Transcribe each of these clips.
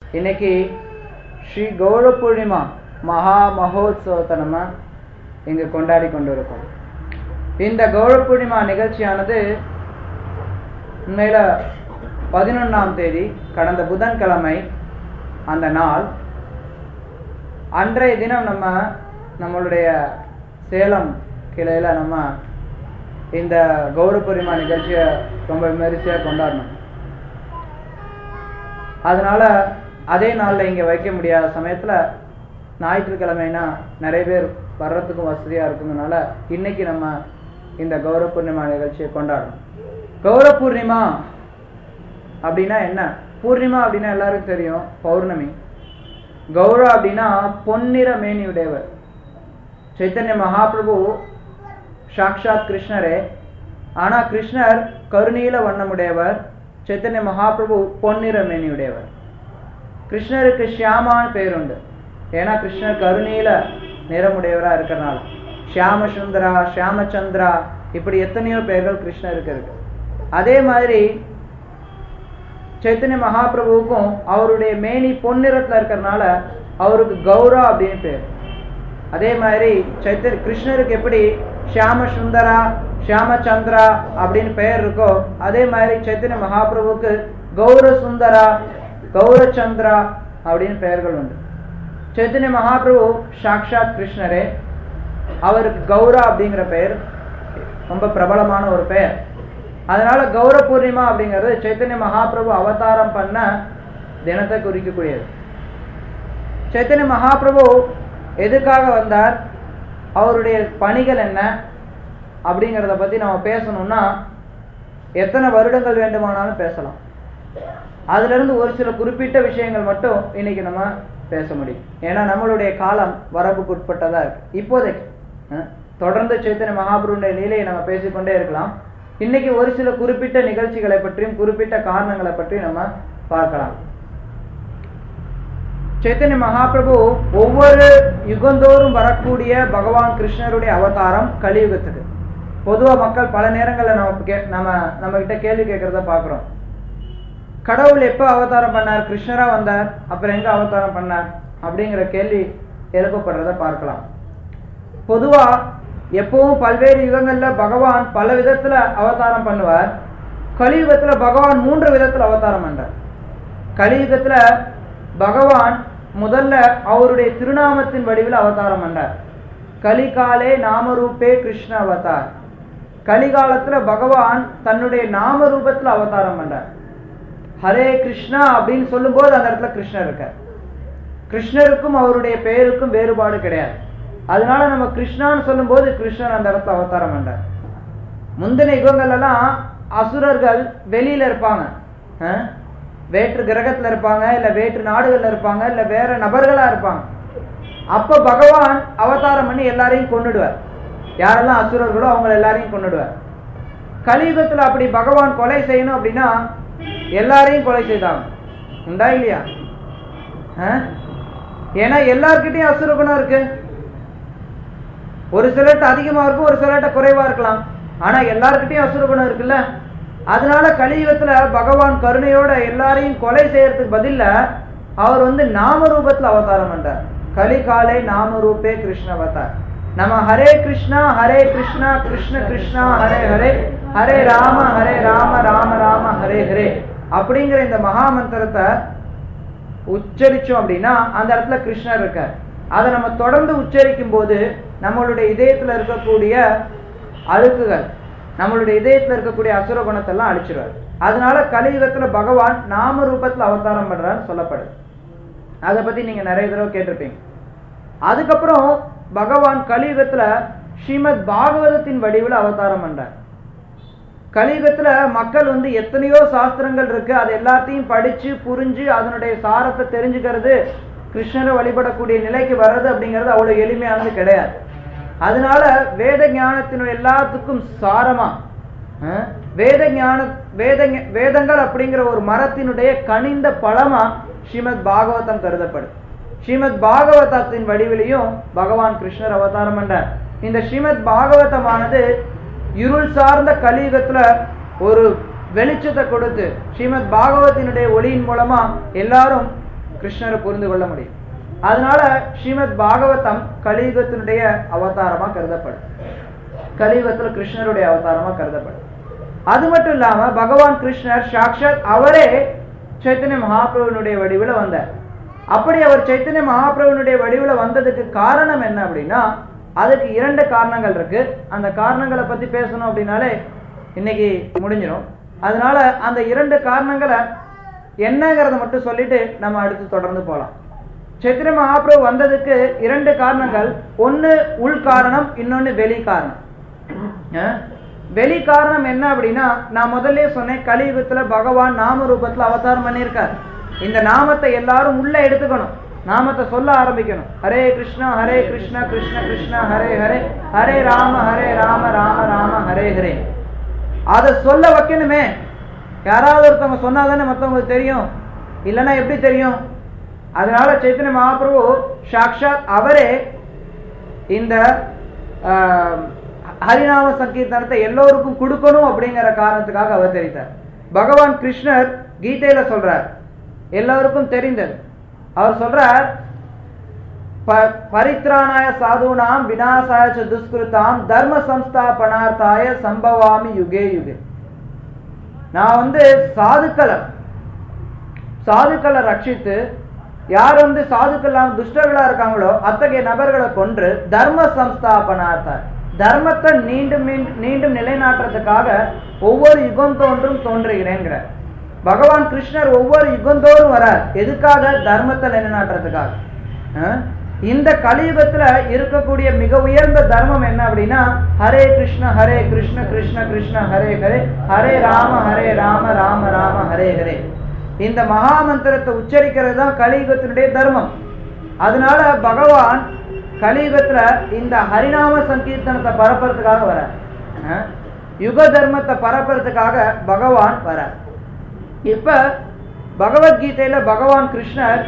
இன்னைக்கு ஸ்ரீ கௌர பூர்ணிமா மகா மகோத்சவத்தை நம்ம இங்கு கொண்டாடி கொண்டு இருக்கோம் இந்த கௌர பூர்ணிமா நிகழ்ச்சியானது உண்மையில பதினொன்றாம் தேதி கடந்த புதன்கிழமை அந்த நாள் அன்றைய தினம் நம்ம நம்மளுடைய சேலம் கிளையில நம்ம இந்த கௌர பூர்ணிமா நிகழ்ச்சியை ரொம்ப விமரிசையா கொண்டாடணும் அதனால அதே நாள்ல இங்க வைக்க முடியாத சமயத்துல ஞாயிற்றுக்கிழமைனா நிறைய பேர் வர்றதுக்கும் வசதியா இருக்குங்கனால இன்னைக்கு நம்ம இந்த கௌர பூர்ணிமா நிகழ்ச்சியை கொண்டாடணும் கௌர பூர்ணிமா அப்படின்னா என்ன பூர்ணிமா அப்படின்னா எல்லாருக்கும் தெரியும் பௌர்ணமி கௌர அப்படின்னா பொன்னிற மேனியுடையவர் சைத்தன்ய மகாபிரபு சாக்ஷாத் கிருஷ்ணரே ஆனா கிருஷ்ணர் கருநீல வண்ணமுடையவர் சைத்தன்ய மகாபிரபு பொன்னிற மேனியுடையவர் கிருஷ்ணருக்கு ஷியாமான பேர் உண்டு ஏன்னா கிருஷ்ணர் கருநீல நிறமுடையவரா இருக்கிறனால ஷியாம சுந்தரா ஷியாமச்சந்திரா இப்படி எத்தனையோ பெயர்கள் கிருஷ்ணருக்கு இருக்கு அதே மாதிரி சைத்தன்ய மகாபிரபுவுக்கும் அவருடைய மேனி பொன்னிறத்துல இருக்கிறனால அவருக்கு கௌரா அப்படின்னு பேர் அதே மாதிரி சைத்தன்ய கிருஷ்ணருக்கு எப்படி ஷியாம சுந்தரா ஷியாமச்சந்திரா அப்படின்னு பெயர் இருக்கோ அதே மாதிரி சைத்தன்ய மகாபிரபுக்கு கௌர சுந்தரா கௌரச்சந்திரா அப்படின்னு பெயர்கள் உண்டு சைத்தன்ய மகாபிரபு சாக்ஷாத் கிருஷ்ணரே அவருக்கு கௌரா அப்படிங்கிற பெயர் ரொம்ப பிரபலமான ஒரு பெயர் அதனால கௌர பூர்ணிமா அப்படிங்கிறது சைத்தன்ய மகாபிரபு அவதாரம் பண்ண தினத்தை குறிக்கக்கூடியது சைத்தன்ய மகாபிரபு எதுக்காக வந்தார் அவருடைய பணிகள் என்ன அப்படிங்கிறத பத்தி நம்ம பேசணும்னா எத்தனை வருடங்கள் வேண்டுமானாலும் பேசலாம் அதுல இருந்து ஒரு சில குறிப்பிட்ட விஷயங்கள் மட்டும் இன்னைக்கு நம்ம பேச முடியும் ஏன்னா நம்மளுடைய காலம் வரம்புக்கு உட்பட்டதா இருக்கு இப்போதைக்கு அஹ், தொடர்ந்து சைத்தன்ய மகாபுருடைய லீலையை நம்ம பேசிக்கொண்டே இருக்கலாம் இன்னைக்கு ஒரு சில குறிப்பிட்ட நிகழ்ச்சிகளை பற்றியும் குறிப்பிட்ட காரணங்களை பற்றியும் நம்ம பார்க்கலாம் சைத்தன்ய மகாபிரபு ஒவ்வொரு யுகந்தோறும் வரக்கூடிய பகவான் கிருஷ்ணருடைய அவதாரம் கலியுகத்துக்கு பொதுவா மக்கள் பல நேரங்கள்ல நம்ம கே- நம்ம நம்ம கிட்ட கேள்வி கேட்கறத பாக்குறோம் கடவுள் எப்ப அவதாரம் பண்ணார் கிருஷ்ணரா வந்தார் அப்புறம் எங்க அவதாரம் பண்ணார் அப்படிங்கிற கேள்வி எழுப்பப்படுறத பார்க்கலாம் பொதுவா எப்பவும் பல்வேறு யுகங்கள்ல பகவான் பல விதத்துல அவதாரம் பண்ணுவார் கலியுகத்துல பகவான் மூன்று விதத்துல அவதாரம் பண்றார் கலியுகத்துல பகவான் முதல்ல அவருடைய திருநாமத்தின் வடிவில் அவதாரம் பண்றார் கலிகாலே நாமரூபே கிருஷ்ண அவதார் கலிகாலத்துல பகவான் தன்னுடைய நாம ரூபத்துல அவதாரம் பண்றார் ஹரே கிருஷ்ணா அப்படின்னு சொல்லும்போது அந்த இடத்துல கிருஷ்ணர் இருக்கார் கிருஷ்ணருக்கும் அவருடைய பெயருக்கும் வேறுபாடு கிடையாது அதனால நம்ம கிருஷ்ணான்னு சொல்லும்போது கிருஷ்ணர் அந்த இடத்துல அவதாரம் பண்றார் முந்தின யுகங்கள் எல்லாம் அசுரர்கள் வெளியில இருப்பாங்க அஹ்? வேற்று கிரகத்துல இருப்பாங்க இல்ல வேற்று நாடுகள்ல இருப்பாங்க இல்ல வேற நபர்களா இருப்பாங்க அப்ப பகவான் அவதாரம் பண்ணி எல்லாரையும் கொன்னுடுவார் யாரெல்லாம் அசுரர்களோ அவங்க எல்லாரையும் கொன்னுடுவார் கலியுகத்துல அப்படி பகவான் கொலை செய்யணும் அப்படின்னா எல்லாரையும் கொலை செய்தாங்க உண்டா இல்லையா அஹ்? ஏன்னா எல்லார்கிட்டயும் அசுர குணம் இருக்கு ஒரு சிலர்ட்ட அதிகமா இருக்கும் ஒரு சிலர்ட்ட குறைவா இருக்கலாம் ஆனா எல்லார்கிட்டயும் அசுர குணம் இருக்குல்ல அதனால கலியுகத்துல பகவான் கருணையோட எல்லாரையும் கொலை செய்யறதுக்கு பதில்ல அவர் வந்து நாம ரூபத்துல அவதாரம் பண்றார் கலிகாலை நாம ரூபே கிருஷ்ண அவதார் நம்ம ஹரே கிருஷ்ணா ஹரே கிருஷ்ணா கிருஷ்ண கிருஷ்ணா ஹரே ஹரே ஹரே ராம ஹரே ராம ராம ராம ஹரே ஹரே அப்படிங்கிற இந்த மகா மந்திரத்தை உச்சரிச்சோம் அப்படின்னா அந்த இடத்துல கிருஷ்ணர் இருக்கார் அதை நம்ம தொடர்ந்து உச்சரிக்கும் போது நம்மளுடைய இதயத்துல இருக்கக்கூடிய அழுக்குகள் நம்மளுடைய இதயத்துல இருக்கக்கூடிய அசுர குணத்தை எல்லாம் அழிச்சிருவார் அதனால கலியுகத்துல பகவான் நாம ரூபத்துல அவதாரம் பண்றான்னு சொல்லப்படுது அதை பத்தி நீங்க நிறைய தடவை கேட்டிருப்பீங்க அதுக்கப்புறம் பகவான் கலியுகத்துல ஸ்ரீமத் பாகவதத்தின் வடிவில் அவதாரம் பண்றார் கலியுகத்துல மக்கள் வந்து எத்தனையோ சாஸ்திரங்கள் இருக்கு அது எல்லாத்தையும் படிச்சு புரிஞ்சு அதனுடைய சாரத்தை தெரிஞ்சுக்கிறது கிருஷ்ணரை வழிபடக்கூடிய நிலைக்கு வர்றது அப்படிங்கிறது அவ்வளவு எளிமையானது கிடையாது அதனால வேத ஞானத்தினுடைய எல்லாத்துக்கும் சாரமா அஹ், வேத ஞான வேத ஞ- வேதங்கள் அப்படிங்கிற ஒரு மரத்தினுடைய கனிந்த பழமா ஸ்ரீமத் பாகவதம் கருதப்படுது ஸ்ரீமத் பாகவதத்தின் வடிவிலையும் பகவான் கிருஷ்ணர் அவதாரம் பண்றார் இந்த ஸ்ரீமத் பாகவதமானது இருள் சார்ந்த கலியுகத்துல ஒரு வெளிச்சத்தை கொடுத்து ஸ்ரீமத் பாகவத்தினுடைய ஒளியின் மூலமா எல்லாரும் கிருஷ்ணரை புரிந்து கொள்ள முடியும் அதனால ஸ்ரீமத் பாகவதம் கலியுகத்தினுடைய அவதாரமா கருதப்படும் கலியுகத்துல கிருஷ்ணருடைய அவதாரமா கருதப்படும் அது மட்டும் இல்லாம பகவான் கிருஷ்ணர் சாக்ஷாத் அவரே சைத்தன்ய மகாபிரபுனுடைய வடிவில் வந்தார் அப்படி அவர் சைத்தன்ய மகாபிரபுனுடைய வடிவில் வந்ததுக்கு காரணம் என்ன அப்படின்னா அதுக்கு இரண்டு காரணங்கள் இருக்கு அந்த காரணங்களை பத்தி பேசணும் அப்படின்னாலே இன்னைக்கு முடிஞ்சிடும் அதனால அந்த இரண்டு காரணங்களை என்னங்கிறத மட்டும் சொல்லிட்டு நம்ம அடுத்து தொடர்ந்து போலாம் சைத்திர மகாபிரபு வந்ததுக்கு இரண்டு காரணங்கள் ஒன்னு உள் காரணம் இன்னொன்னு வெளி காரணம் அஹ் வெளி காரணம் என்ன அப்படின்னா நான் முதல்ல சொன்னேன் கலியுகத்துல பகவான் நாம ரூபத்துல அவதாரம் பண்ணியிருக்கார் இந்த நாமத்தை எல்லாரும் உள்ள எடுத்துக்கணும் நாமத்தை சொல்ல ஆரம்பிக்கணும் ஹரே கிருஷ்ணா ஹரே கிருஷ்ணா கிருஷ்ண கிருஷ்ணா ஹரே ஹரே ஹரே ராம ஹரே ராம ராம ராம ஹரே ஹரே அதை சொல்ல வைக்கணுமே யாராவது ஒருத்தவங்க சொன்னாதானே மற்றவங்களுக்கு தெரியும் இல்லைன்னா எப்படி தெரியும் அதனால சைத்தன்ய மகாபிரபு சாக்ஷாத் அவரே இந்த ஆஹ், ஹரிநாம சங்கீர்த்தனத்தை எல்லோருக்கும் கொடுக்கணும் அப்படிங்கிற காரணத்துக்காக அவதரித்தார் பகவான் கிருஷ்ணர் கீதையில சொல்றார் எல்லோருக்கும் தெரிந்தது அவர் சொல்றார் ப- பரித்ராணாய சாதுனாம் விநாசாய ச துஷ்கிருதாம் தர்ம சம்ஸ்தாபனார்த்தாய சம்பவாமி யுகே யுகே நான் வந்து சாதுக்களை சாதுக்களை ரட்சித்து யார் வந்து சாதுக்கள் துஷ்டர்களா இருக்காங்களோ அத்தகைய நபர்களை கொன்று தர்ம சம்ஸ்தாபனார்த்தார் தர்மத்தை மீண்டும் மீண்டும் மீண்டும் நிலைநாட்டுறதுக்காக ஒவ்வொரு யுகம் தோன்றும் தோன்றுகிறேங்கிறார் பகவான் கிருஷ்ணர் ஒவ்வொரு யுகந்தோறும் வரார் எதுக்காக தர்மத்தை நிலைநாட்டுறதுக்காக அஹ்? இந்த கலியுகத்துல இருக்கக்கூடிய மிக உயர்ந்த தர்மம் என்ன அப்படின்னா ஹரே கிருஷ்ண ஹரே கிருஷ்ண கிருஷ்ண கிருஷ்ண ஹரே ஹரே ஹரே ராம ஹரே ராம ராம ராம ஹரே ஹரே இந்த மகா மந்திரத்தை உச்சரிக்கிறது தான் கலியுகத்தினுடைய தர்மம் அதனால பகவான் கலியுகத்துல இந்த ஹரிநாம சங்கீர்த்தனத்தை பரப்புறதுக்காக வரார் அஹ்? யுக தர்மத்தை பரப்புறதுக்காக பகவான் வரார் இப்ப பகவத்கீதையில பகவான் கிருஷ்ணர்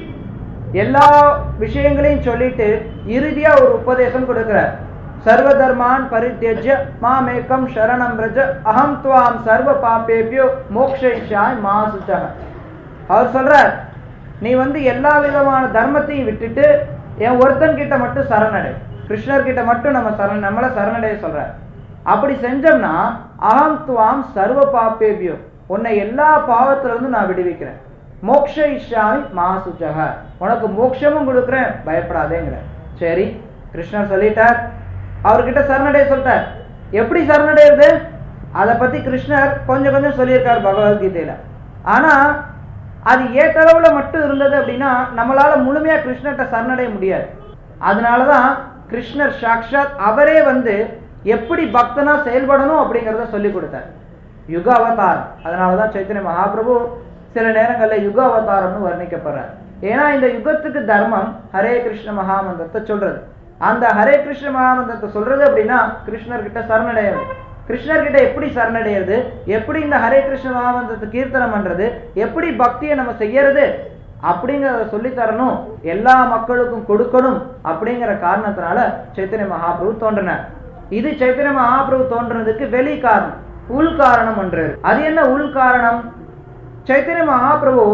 எல்லா விஷயங்களையும் சொல்லிட்டு இறுதியா ஒரு உபதேசம் கொடுக்கிறார் சர்வ தர்மான் பரித்தியஜ்ய மாமேக்கம் சரணம் ரஜ அகம் துவாம் சர்வ பாப்பேபியோ மோக்ஷாய் மா சுச்சக அவர் சொல்றார் நீ வந்து எல்லா விதமான தர்மத்தையும் விட்டுட்டு என் ஒருத்தன் கிட்ட மட்டும் சரணடை கிருஷ்ணர் கிட்ட மட்டும் நம்ம சரண் நம்மள சரணடைய சொல்றார் அப்படி செஞ்சோம்னா அகம் துவாம் சர்வ பாப்பேபியோ உன்னை எல்லா பாவத்துல இருந்து நான் விடுவிக்கிறேன் மோக்ஷ இஷாமி மாசுஜக உனக்கு மோட்சமும் கொடுக்குறேன் பயப்படாதேங்கிற சரி கிருஷ்ணர் சொல்லிட்டார் அவர்கிட்ட சரணடைய சொல்லிட்டார் எப்படி சரணடைறது அதை பத்தி கிருஷ்ணர் கொஞ்சம் கொஞ்சம் சொல்லியிருக்கார் பகவத்கீதையில ஆனா அது ஏற்றளவுல மட்டும் இருந்தது அப்படின்னா நம்மளால முழுமையா கிருஷ்ணர்கிட்ட சரணடைய முடியாது அதனாலதான் கிருஷ்ணர் சாக்ஷாத் அவரே வந்து எப்படி பக்தனா செயல்படணும் அப்படிங்கறத சொல்லி கொடுத்தார் யுக அவதாரம் அதனாலதான் சைத்தன்ய மகாபிரபு சில நேரங்கள்ல யுக அவதாரம்னு வர்ணிக்கப்படுறார் ஏன்னா இந்த யுகத்துக்கு தர்மம் ஹரே கிருஷ்ண மகாமந்திரத்தை சொல்றது அந்த ஹரே கிருஷ்ண மகாமந்திரத்தை சொல்றது அப்படின்னா கிருஷ்ணர் கிட்ட சரணடையாது கிருஷ்ணர் கிட்ட எப்படி சரணடைகிறது எப்படி இந்த ஹரே கிருஷ்ண மகாமந்திரத்தை கீர்த்தனம் பண்றது எப்படி பக்தியை நம்ம செய்யறது அப்படிங்கிறத சொல்லி தரணும் எல்லா மக்களுக்கும் கொடுக்கணும் அப்படிங்கிற காரணத்தினால சைத்தன்ய மகாபிரபு தோன்றினார் இது சைத்தன்ய மகாபிரபு தோன்றினதுக்கு வெளி காரணம் உள் காரணம் ஒன்று இருக்கு. அது என்ன உள் காரணம் சைத்தன்ய மகாபிரபு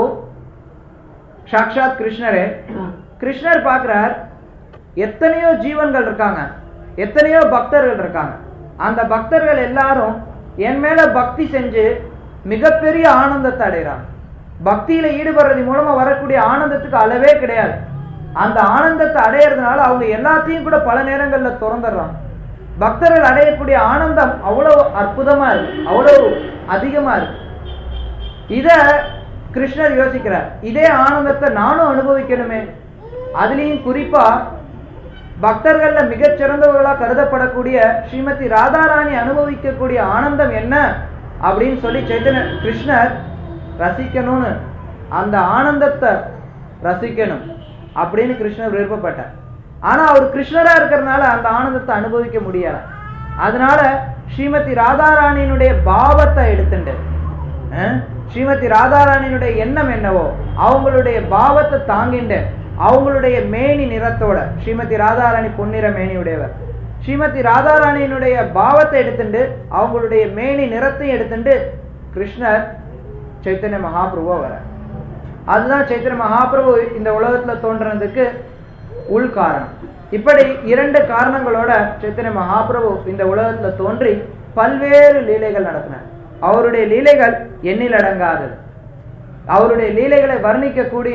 சாக்ஷாத் கிருஷ்ணரே கிருஷ்ணர் பார்க்கிறார் எத்தனையோ ஜீவன்கள் இருக்காங்க எத்தனையோ பக்தர்கள் இருக்காங்க அந்த பக்தர்கள் எல்லாரும் என் மேல பக்தி செஞ்சு மிகப்பெரிய ஆனந்தத்தை அடைகிறாங்க பக்தியில ஈடுபடுறது மூலமா வரக்கூடிய ஆனந்தத்துக்கு அளவே கிடையாது அந்த ஆனந்தத்தை அடையிறதுனால அவங்க எல்லாத்தையும் கூட பல நேரங்கள்ல திறந்துடுறாங்க பக்தர்கள் அடையக்கூடிய ஆனந்தம் அவ்வளவு அற்புதமா இருக்கு அவ்வளவு அதிகமா இருக்கு இத கிருஷ்ணர் யோசிக்கிறார் இதே ஆனந்தத்தை நானும் அனுபவிக்கணுமே அதுலயும் குறிப்பா பக்தர்கள்ல மிகச் சிறந்தவர்களா கருதப்படக்கூடிய ஸ்ரீமதி ராதாராணி அனுபவிக்கக்கூடிய ஆனந்தம் என்ன அப்படின்னு சொல்லி சைத்தன்ய கிருஷ்ணர் ரசிக்கணும்னு அந்த ஆனந்தத்தை ரசிக்கணும் அப்படின்னு கிருஷ்ணர் விருப்பப்பட்டார் ஆனா அவர் கிருஷ்ணரா இருக்கிறதுனால அந்த ஆனந்தத்தை அனுபவிக்க முடியல அதனால ஸ்ரீமதி ராதாராணியினுடைய பாவத்தை எடுத்துட்டு அஹ், ஸ்ரீமதி ராதாராணியினுடைய எண்ணம் என்னவோ அவங்களுடைய பாவத்தை தாங்கிண்டு அவங்களுடைய மேனி நிறத்தோட ஸ்ரீமதி ராதாராணி பொன்னிற மேனியுடையவர் ஸ்ரீமதி ராதாராணியினுடைய பாவத்தை எடுத்துட்டு அவங்களுடைய மேனி நிறத்தையும் எடுத்துட்டு கிருஷ்ணர் சைத்தன்ய மகாபிரபுவா வர அதுதான் சைத்தன்ய மகாபிரபு இந்த உலகத்துல தோன்றதுக்கு உள் காரணம் இப்படி இரண்டு காரணங்களோட சைத்தன்ய மகாபிரபு இந்த உலகத்துல தோன்றி பல்வேறு லீலைகள் நடத்தினார் அவருடைய லீலைகள் எண்ணில் அடங்காதது அவருடைய லீலைகளை வர்ணிக்கக்கூடிய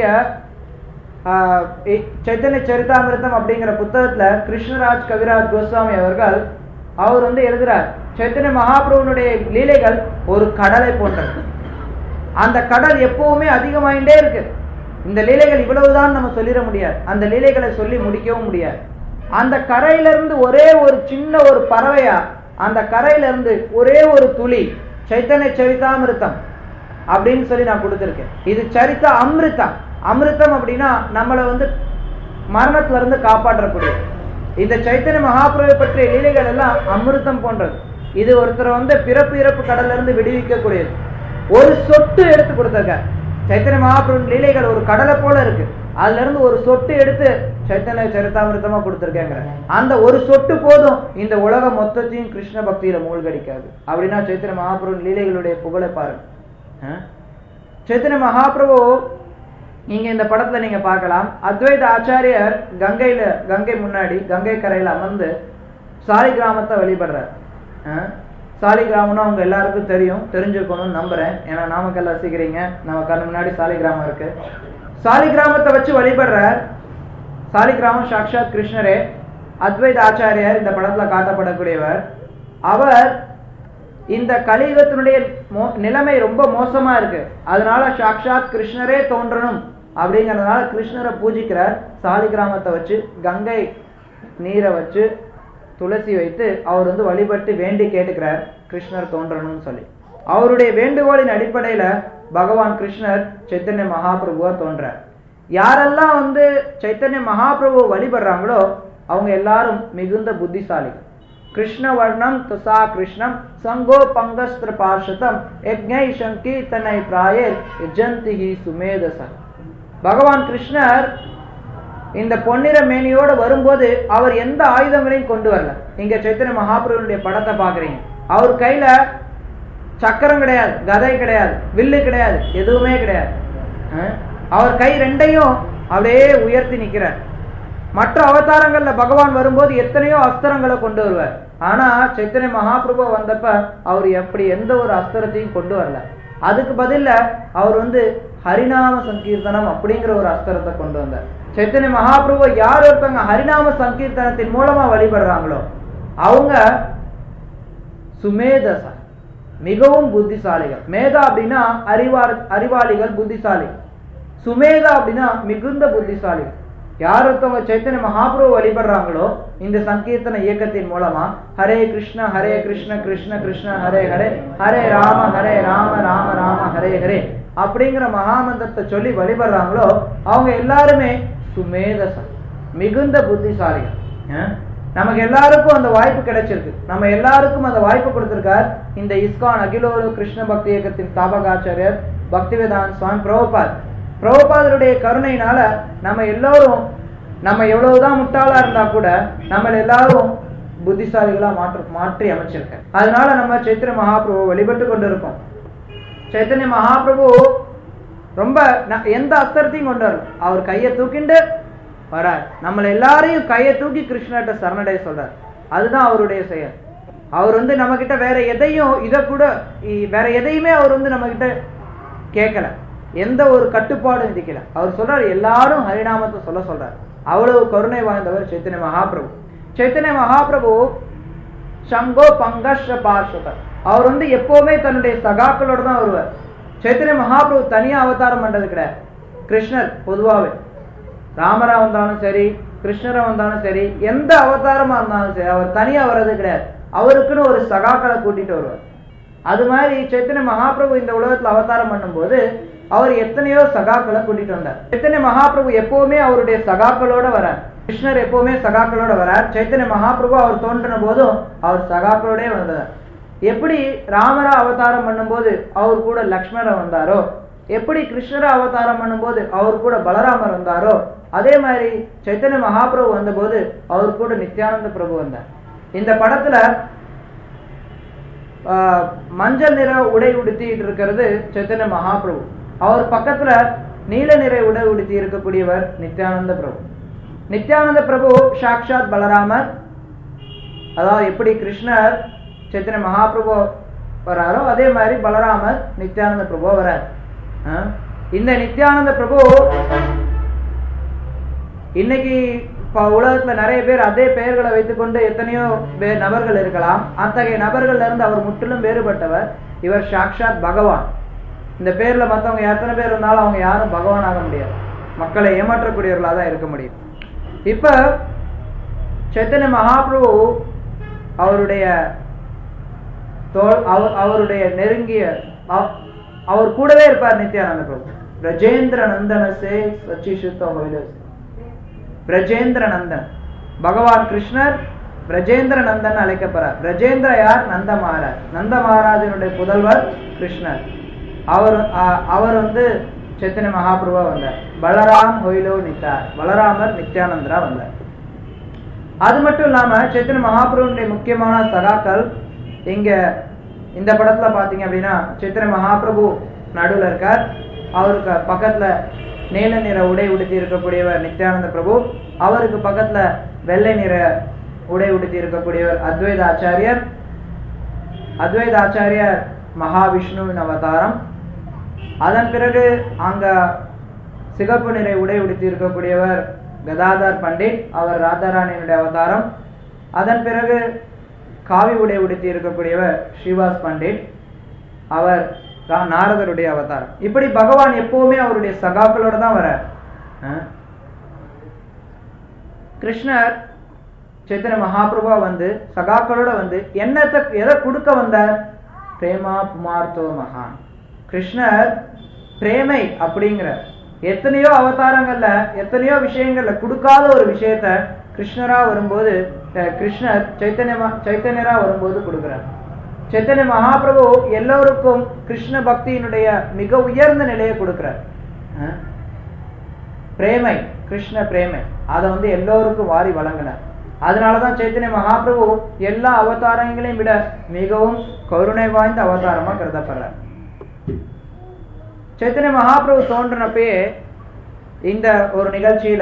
ஆஹ், இ- சைத்தன்ய சரிதாமிர்தம் அப்படிங்கிற புத்தகத்துல கிருஷ்ணராஜ் கவிராஜ் கோஸ்வாமி அவர்கள் அவர் வந்து எழுதுறார் சைத்தன்ய மகாபிரபுனுடைய லீலைகள் ஒரு கடலை போன்றது அந்த கடல் எப்பவுமே அதிகமாயிட்டே இருக்கு இந்த லீலைகள் இவ்வளவுதான் நம்ம சொல்லிட முடியாது அந்த லீலைகளை சொல்லி முடிக்கவும் முடியாது அந்த கரையில இருந்து ஒரே ஒரு சின்ன ஒரு பறவையா அந்த கரையில இருந்து ஒரே ஒரு துளி சைத்தன்ய சரிதாமிருத்தம் அப்படின்னு சொல்லி நான் கொடுத்திருக்கேன் இது சரித்த அமிர்தம் அமிர்தம் அப்படின்னா நம்மளை வந்து மரணத்துல இருந்து காப்பாற்றக்கூடியது இந்த சைத்தன்ய மகாபிரபு பற்றிய லீலைகள் எல்லாம் அமிர்தம் போன்றது இது ஒருத்தரை வந்து பிறப்பு இறப்பு கடல்ல இருந்து விடுவிக்கக்கூடியது ஒரு சொட்டு எடுத்து கொடுத்தாங்க சைத்தன்ய மகாபிரபு லீலைகள் ஒரு கடலை போல இருக்கு அதுல இருந்து ஒரு சொட்டு எடுத்து சைத்தன்ய சரிதாமிருத்தமா கொடுத்திருக்கேங்கிற அந்த ஒரு சொட்டு போதும் இந்த உலகம் மொத்தத்தையும் கிருஷ்ண பக்தியில மூழ்கடிக்காது அப்படின்னா சைத்தன்ய மகாபிரபு லீலைகளுடைய புகழை பாருங்க ஆ? சைத்தன்ய மகாபிரபு நீங்க இந்த படத்துல நீங்க பார்க்கலாம் அத்வைத ஆச்சாரியர் கங்கையில கங்கை முன்னாடி கங்கை கரையில அமர்ந்து சாலி கிராமத்தை வழிபடுறார் அஹ், சாலி கிராமம்னா உங்க எல்லாருக்கும் தெரியும் தெரிஞ்சுக்கணும்னு நம்புறேன் ஏன்னா நாமக்கல் வசிக்கிறீங்க நம்ம கண்ணு முன்னாடி சாலி கிராமம் இருக்கு சாலி கிராமத்தை வச்சு வழிபடுறார் சாலி கிராமம் சாக்ஷாத் கிருஷ்ணரே அத்வைத ஆச்சாரியார் இந்த படத்துல காட்டப்படக்கூடியவர் அவர் இந்த கலியுகத்தினுடைய மோ- நிலைமை ரொம்ப மோசமா இருக்கு அதனால சாக்ஷாத் கிருஷ்ணரே தோன்றணும் அப்படிங்கறதுனால கிருஷ்ணரை பூஜிக்கிறார் சாலி கிராமத்தை வச்சு கங்கை நீரை வச்சு துளசி வைத்து அவர் வந்து வழிபட்டு வேண்டி கேட்டுக்கிறார் கிருஷ்ணர் தோன்றணும்னு சொல்லி அவருடைய வேண்டுகோளின் அடிப்படையில பகவான் கிருஷ்ணர் சைத்தன்ய மகாபிரபுவா தோன்றார் யாரெல்லாம் வந்து சைத்தன்ய மகாபிரபு வழிபடுறாங்களோ அவங்க எல்லாரும் மிகுந்த புத்திசாலிகள் கிருஷ்ண வர்ணம் துசா கிருஷ்ணம் சங்கோ பங்கஸ்திர பார்ஷதம் யஜ்ஞை சங்கீர்த்தனை பிராயர் யஜந்தி சுமேதச பகவான் கிருஷ்ணர் இந்த பொன்னிற மேனியோட வரும்போது அவர் எந்த ஆயுதங்களையும் கொண்டு வரல இங்க சைத்தன்ய மகாபிரபுடைய படத்தை பாக்குறீங்க அவர் கையில சக்கரம் கிடையாது கதை கிடையாது வில்லு கிடையாது எதுவுமே கிடையாது அஹ்? அவர் கை ரெண்டையும் அப்படியே உயர்த்தி நிக்கிறார் மற்ற அவதாரங்கள்ல பகவான் வரும்போது எத்தனையோ அஸ்திரங்களை கொண்டு வருவார் ஆனா சைத்தன்ய மகாபிரபு வந்தப்ப அவர் எப்படி எந்த ஒரு அஸ்திரத்தையும் கொண்டு வரல அதுக்கு பதில்ல அவர் வந்து ஹரிநாம சங்கீர்த்தனம் அப்படிங்கிற ஒரு அஸ்திரத்தை கொண்டு வந்தார் சைத்தன்ய மகாபிரபு யார் ஒருத்தவங்க ஹரிநாம சங்கீர்த்தனத்தின் மூலமா வழிபடுறாங்களோ அவங்க சுமேதசா மிகவும் புத்திசாலிகள் மேதா அப்படின்னா அறிவார் அறிவாளிகள் புத்திசாலி சுமேதா அப்படின்னா மிகுந்த புத்திசாலிகள் யார் ஒருத்தவங்க சைத்தன்ய மகாபிரபு வழிபடுறாங்களோ இந்த சங்கீர்த்தன இயக்கத்தின் மூலமா ஹரே கிருஷ்ண ஹரே கிருஷ்ண கிருஷ்ண கிருஷ்ண ஹரே ஹரே ஹரே ராம ஹரே ராம ராம ராம ஹரே ஹரே அப்படிங்கிற மகாமந்திரத்தை சொல்லி வழிபடுறாங்களோ அவங்க எல்லாருமே சுமேதசா மிகுந்த புத்திசாலிகள் அஹ்? நமக்கு எல்லாருக்கும் அந்த வாய்ப்பு கிடைச்சிருக்கு நம்ம எல்லாருக்கும் அந்த வாய்ப்பு கொடுத்திருக்கார் இந்த இஸ்கான் அகிலோலு கிருஷ்ண பக்தி இயக்கத்தின் ஸ்தாபகாச்சாரியர் பக்திவேதாந்த் சுவாமி பிரபுபாத் பிரபுபாதருடைய கருணையினால நம்ம எல்லோரும் நம்ம எவ்வளவுதான் முட்டாளா இருந்தா கூட நம்ம எல்லாரும் புத்திசாலிகளா மாற்ற மாற்றி அமைச்சிருக்க அதனால நம்ம சைத்திர மகாபிரபு வழிபட்டு கொண்டிருக்கோம் சைத்தன்ய மகாபிரபு ரொம்ப ந- எந்த அஸ்திரத்தையும் கொண்டு வரல அவர் கையை தூக்கிண்டு வரார் நம்மள எல்லாரையும் கையை தூக்கி கிருஷ்ணர்கிட்ட சரணடைய சொல்றார் அதுதான் அவருடைய செயல் அவர் வந்து நம்ம கிட்ட வேற எதையும் இதை கூட இ- வேற எதையுமே அவர் வந்து நம்ம கிட்ட கேட்கல எந்த ஒரு கட்டுப்பாடும் விதிக்கல அவர் சொல்றாரு எல்லாரும் ஹரிநாமத்தை சொல்ல சொல்றார் அவ்வளவு கருணை வாய்ந்தவர் சைத்தன்ய மகாபிரபு சைத்தன்ய மகாபிரபு சங்கோ பங்கஷ பார்ஷதர் அவர் வந்து எப்பவுமே தன்னுடைய சகாக்களோட தான் வருவார் சைத்தன்ய மகாபிரபு தனியா அவதாரம் பண்றது கிடையாது கிருஷ்ணர் பொதுவாவே ராமரா வந்தாலும் சரி கிருஷ்ணரா வந்தாலும் சரி எந்த அவதாரமா இருந்தாலும் சரி அவர் தனியா வர்றது கிடையாது அவருக்குன்னு ஒரு சகாக்களை கூட்டிட்டு வருவார் அது மாதிரி சைத்தன்ய மகாபிரபு இந்த உலகத்துல அவதாரம் பண்ணும்போது அவர் எத்தனையோ சகாக்களை கூட்டிட்டு வந்தார் சைத்தன்ய மகாபிரபு எப்பவுமே அவருடைய சகாக்களோட வரார் கிருஷ்ணர் எப்பவுமே சகாக்களோட வரார் சைத்தன்ய மகாபிரபு அவர் தோன்றின போதும் அவர் சகாக்களோடே வந்தார் எப்படி ராமரா அவதாரம் பண்ணும்போது அவர் கூட லக்ஷ்மணர் வந்தாரோ எப்படி கிருஷ்ணரா அவதாரம் பண்ணும்போது அவர் கூட பலராமர் வந்தாரோ அதே மாதிரி சைத்தன்ய மகாபிரபு வந்தபோது அவர் கூட நித்யானந்த பிரபு வந்தார் இந்த படத்துல ஆஹ், மஞ்சள் நிற உடை உடுத்திட்டு இருக்கிறது சைத்தன்ய மகாபிரபு அவர் பக்கத்துல நீல நிறை உடை உடுத்தி இருக்கக்கூடியவர் நித்யானந்த பிரபு நித்யானந்த பிரபு சாக்ஷாத் பலராமர் அதாவது எப்படி கிருஷ்ணர் சைத்தன்ய மகாபிரபு வராரோ அதே மாதிரி பலராமர் நித்யானந்த பிரபு வரார் ஆ? இந்த நித்யானந்த பிரபு இன்னைக்கு இப்ப உலகத்துல நிறைய பேர் அதே பெயர்களை வைத்துக்கொண்டு எத்தனையோ பேர் நபர்கள் இருக்கலாம் அத்தகைய நபர்கள்ல இருந்து அவர் முற்றிலும் வேறுபட்டவர் இவர் சாக்ஷாத் பகவான் இந்த பேர்ல மத்தவங்க எத்தனை பேர் இருந்தாலும் அவங்க யாரும் பகவான் ஆக முடியாது மக்களை ஏமாற்றக்கூடியவர்களா தான் இருக்க முடியும் இப்ப சைத்தன்ய மகாபிரபு அவருடைய தோல் அவர் அவருடைய நெருங்கிய அவ- அவர் கூடவே இருப்பார் நித்யானந்த பிரபு பிரஜேந்திர நந்தனசே சச்சிசுத்த ஹோயிலஸ் பிரஜேந்திர நந்தன் பகவான் கிருஷ்ணர் பிரஜேந்திர நந்தன் அழைக்கப்படுறார் பிரஜேந்திர யார் நந்த மகாராஜ் நந்த மகாராஜனுடைய புதல்வர் கிருஷ்ணர் அவர் அ- அவர் வந்து சைத்தன்ய மகாபிரபா வந்தார் பலராம் ஹொயிலோ நித்தார் பலராமர் நித்யானந்தரா வந்தார் அது மட்டும் இல்லாம சைத்தன்ய மகாபிரபுடைய முக்கியமான சகாக்கள் இங்க இந்த படத்துல பாத்தீங்க அப்படின்னா சைத்தன்ய மகாபிரபு நடுவுல இருக்கார் அவருக்கு பக்கத்துல நீல நிற உடை உடுத்தி இருக்கக்கூடியவர் நித்யானந்த பிரபு அவருக்கு பக்கத்துல வெள்ளை நிற உடை உடுத்தி இருக்கக்கூடியவர் அத்வைத ஆச்சாரியர் அத்வைத ஆச்சாரியர் மகாவிஷ்ணுவின் அவதாரம் அதன் பிறகு அங்க சிகப்பு நிறை உடை உடுத்தி இருக்கக்கூடியவர் கதாதர் பண்டிட் அவர் ராதாராணியினுடைய அவதாரம் அதன் பிறகு காவி உடை உடுத்தி இருக்கக்கூடியவர் ஸ்ரீவாஸ் பண்டிட் அவர் ரா- நாரதருடைய அவதாரம் இப்படி பகவான் எப்பவுமே அவருடைய சகாக்களோட தான் வர கிருஷ்ணர் சைத்தன்ய மகாபிரபா வந்து சகாக்களோட வந்து என்னத்தை எதை கொடுக்க வந்தார் பிரேமா புமார்த்தோ மகான் கிருஷ்ணர் பிரேமை அப்படிங்கிற எத்தனையோ அவதாரங்கள்ல எத்தனையோ விஷயங்கள்ல கொடுக்காத ஒரு விஷயத்த கிருஷ்ணரா வரும்போது அஹ், கிருஷ்ணர் சைத்தன்யமா சைத்தன்யரா வரும்போது கொடுக்கிறார் சைத்தன்ய மகாபிரபு எல்லோருக்கும் கிருஷ்ண பக்தியினுடைய மிக உயர்ந்த நிலையை கொடுக்கிறார் அஹ், பிரேமை கிருஷ்ண பிரேமை அதை வந்து எல்லோருக்கும் வாரி வழங்கினார் அதனாலதான் சைத்தன்ய மகாபிரபு எல்லா அவதாரங்களையும் விட மிகவும் கருணை வாய்ந்த அவதாரமா கருதப்படுறார் சைத்தன்ய மகாபிரபு தோன்றினப்பயே இந்த ஒரு நிகழ்ச்சியில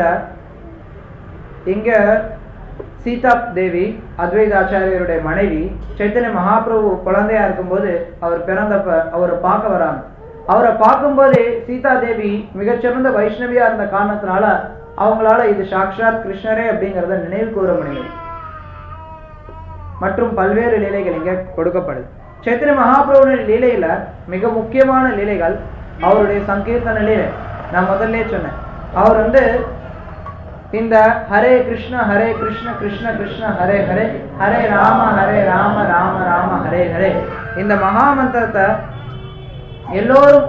இங்க சீதா தேவி அத்வைத ஆச்சாரியருடைய மனைவி சைத்தன்ய மகாபிரபு குழந்தையா இருக்கும்போது அவர் பிறந்தப்ப அவரை பார்க்க வராங்க அவரை பார்க்கும்போதே சீதா தேவி மிகச்சிறந்த வைஷ்ணவியா இருந்த காரணத்தினால அவங்களால இது சாக்ஷாத் கிருஷ்ணரே அப்படிங்கறத நினைவு கூற முடியும் மற்றும் பல்வேறு லீலைகள் இங்க கொடுக்கப்படுது சைத்தன்ய மகாபிரபுடைய லீலையில மிக முக்கியமான லீலைகள் அவருடைய சங்கீர்த்தன லீலை நான் முதல்ல சொன்னேன் அவர் வந்து இந்த ஹரே கிருஷ்ண ஹரே கிருஷ்ண கிருஷ்ண கிருஷ்ண ஹரே ஹரே ஹரே ராம ஹரே ராம ராம ராம ஹரே ஹரே இந்த மகாமந்திரத்தை எல்லோரும்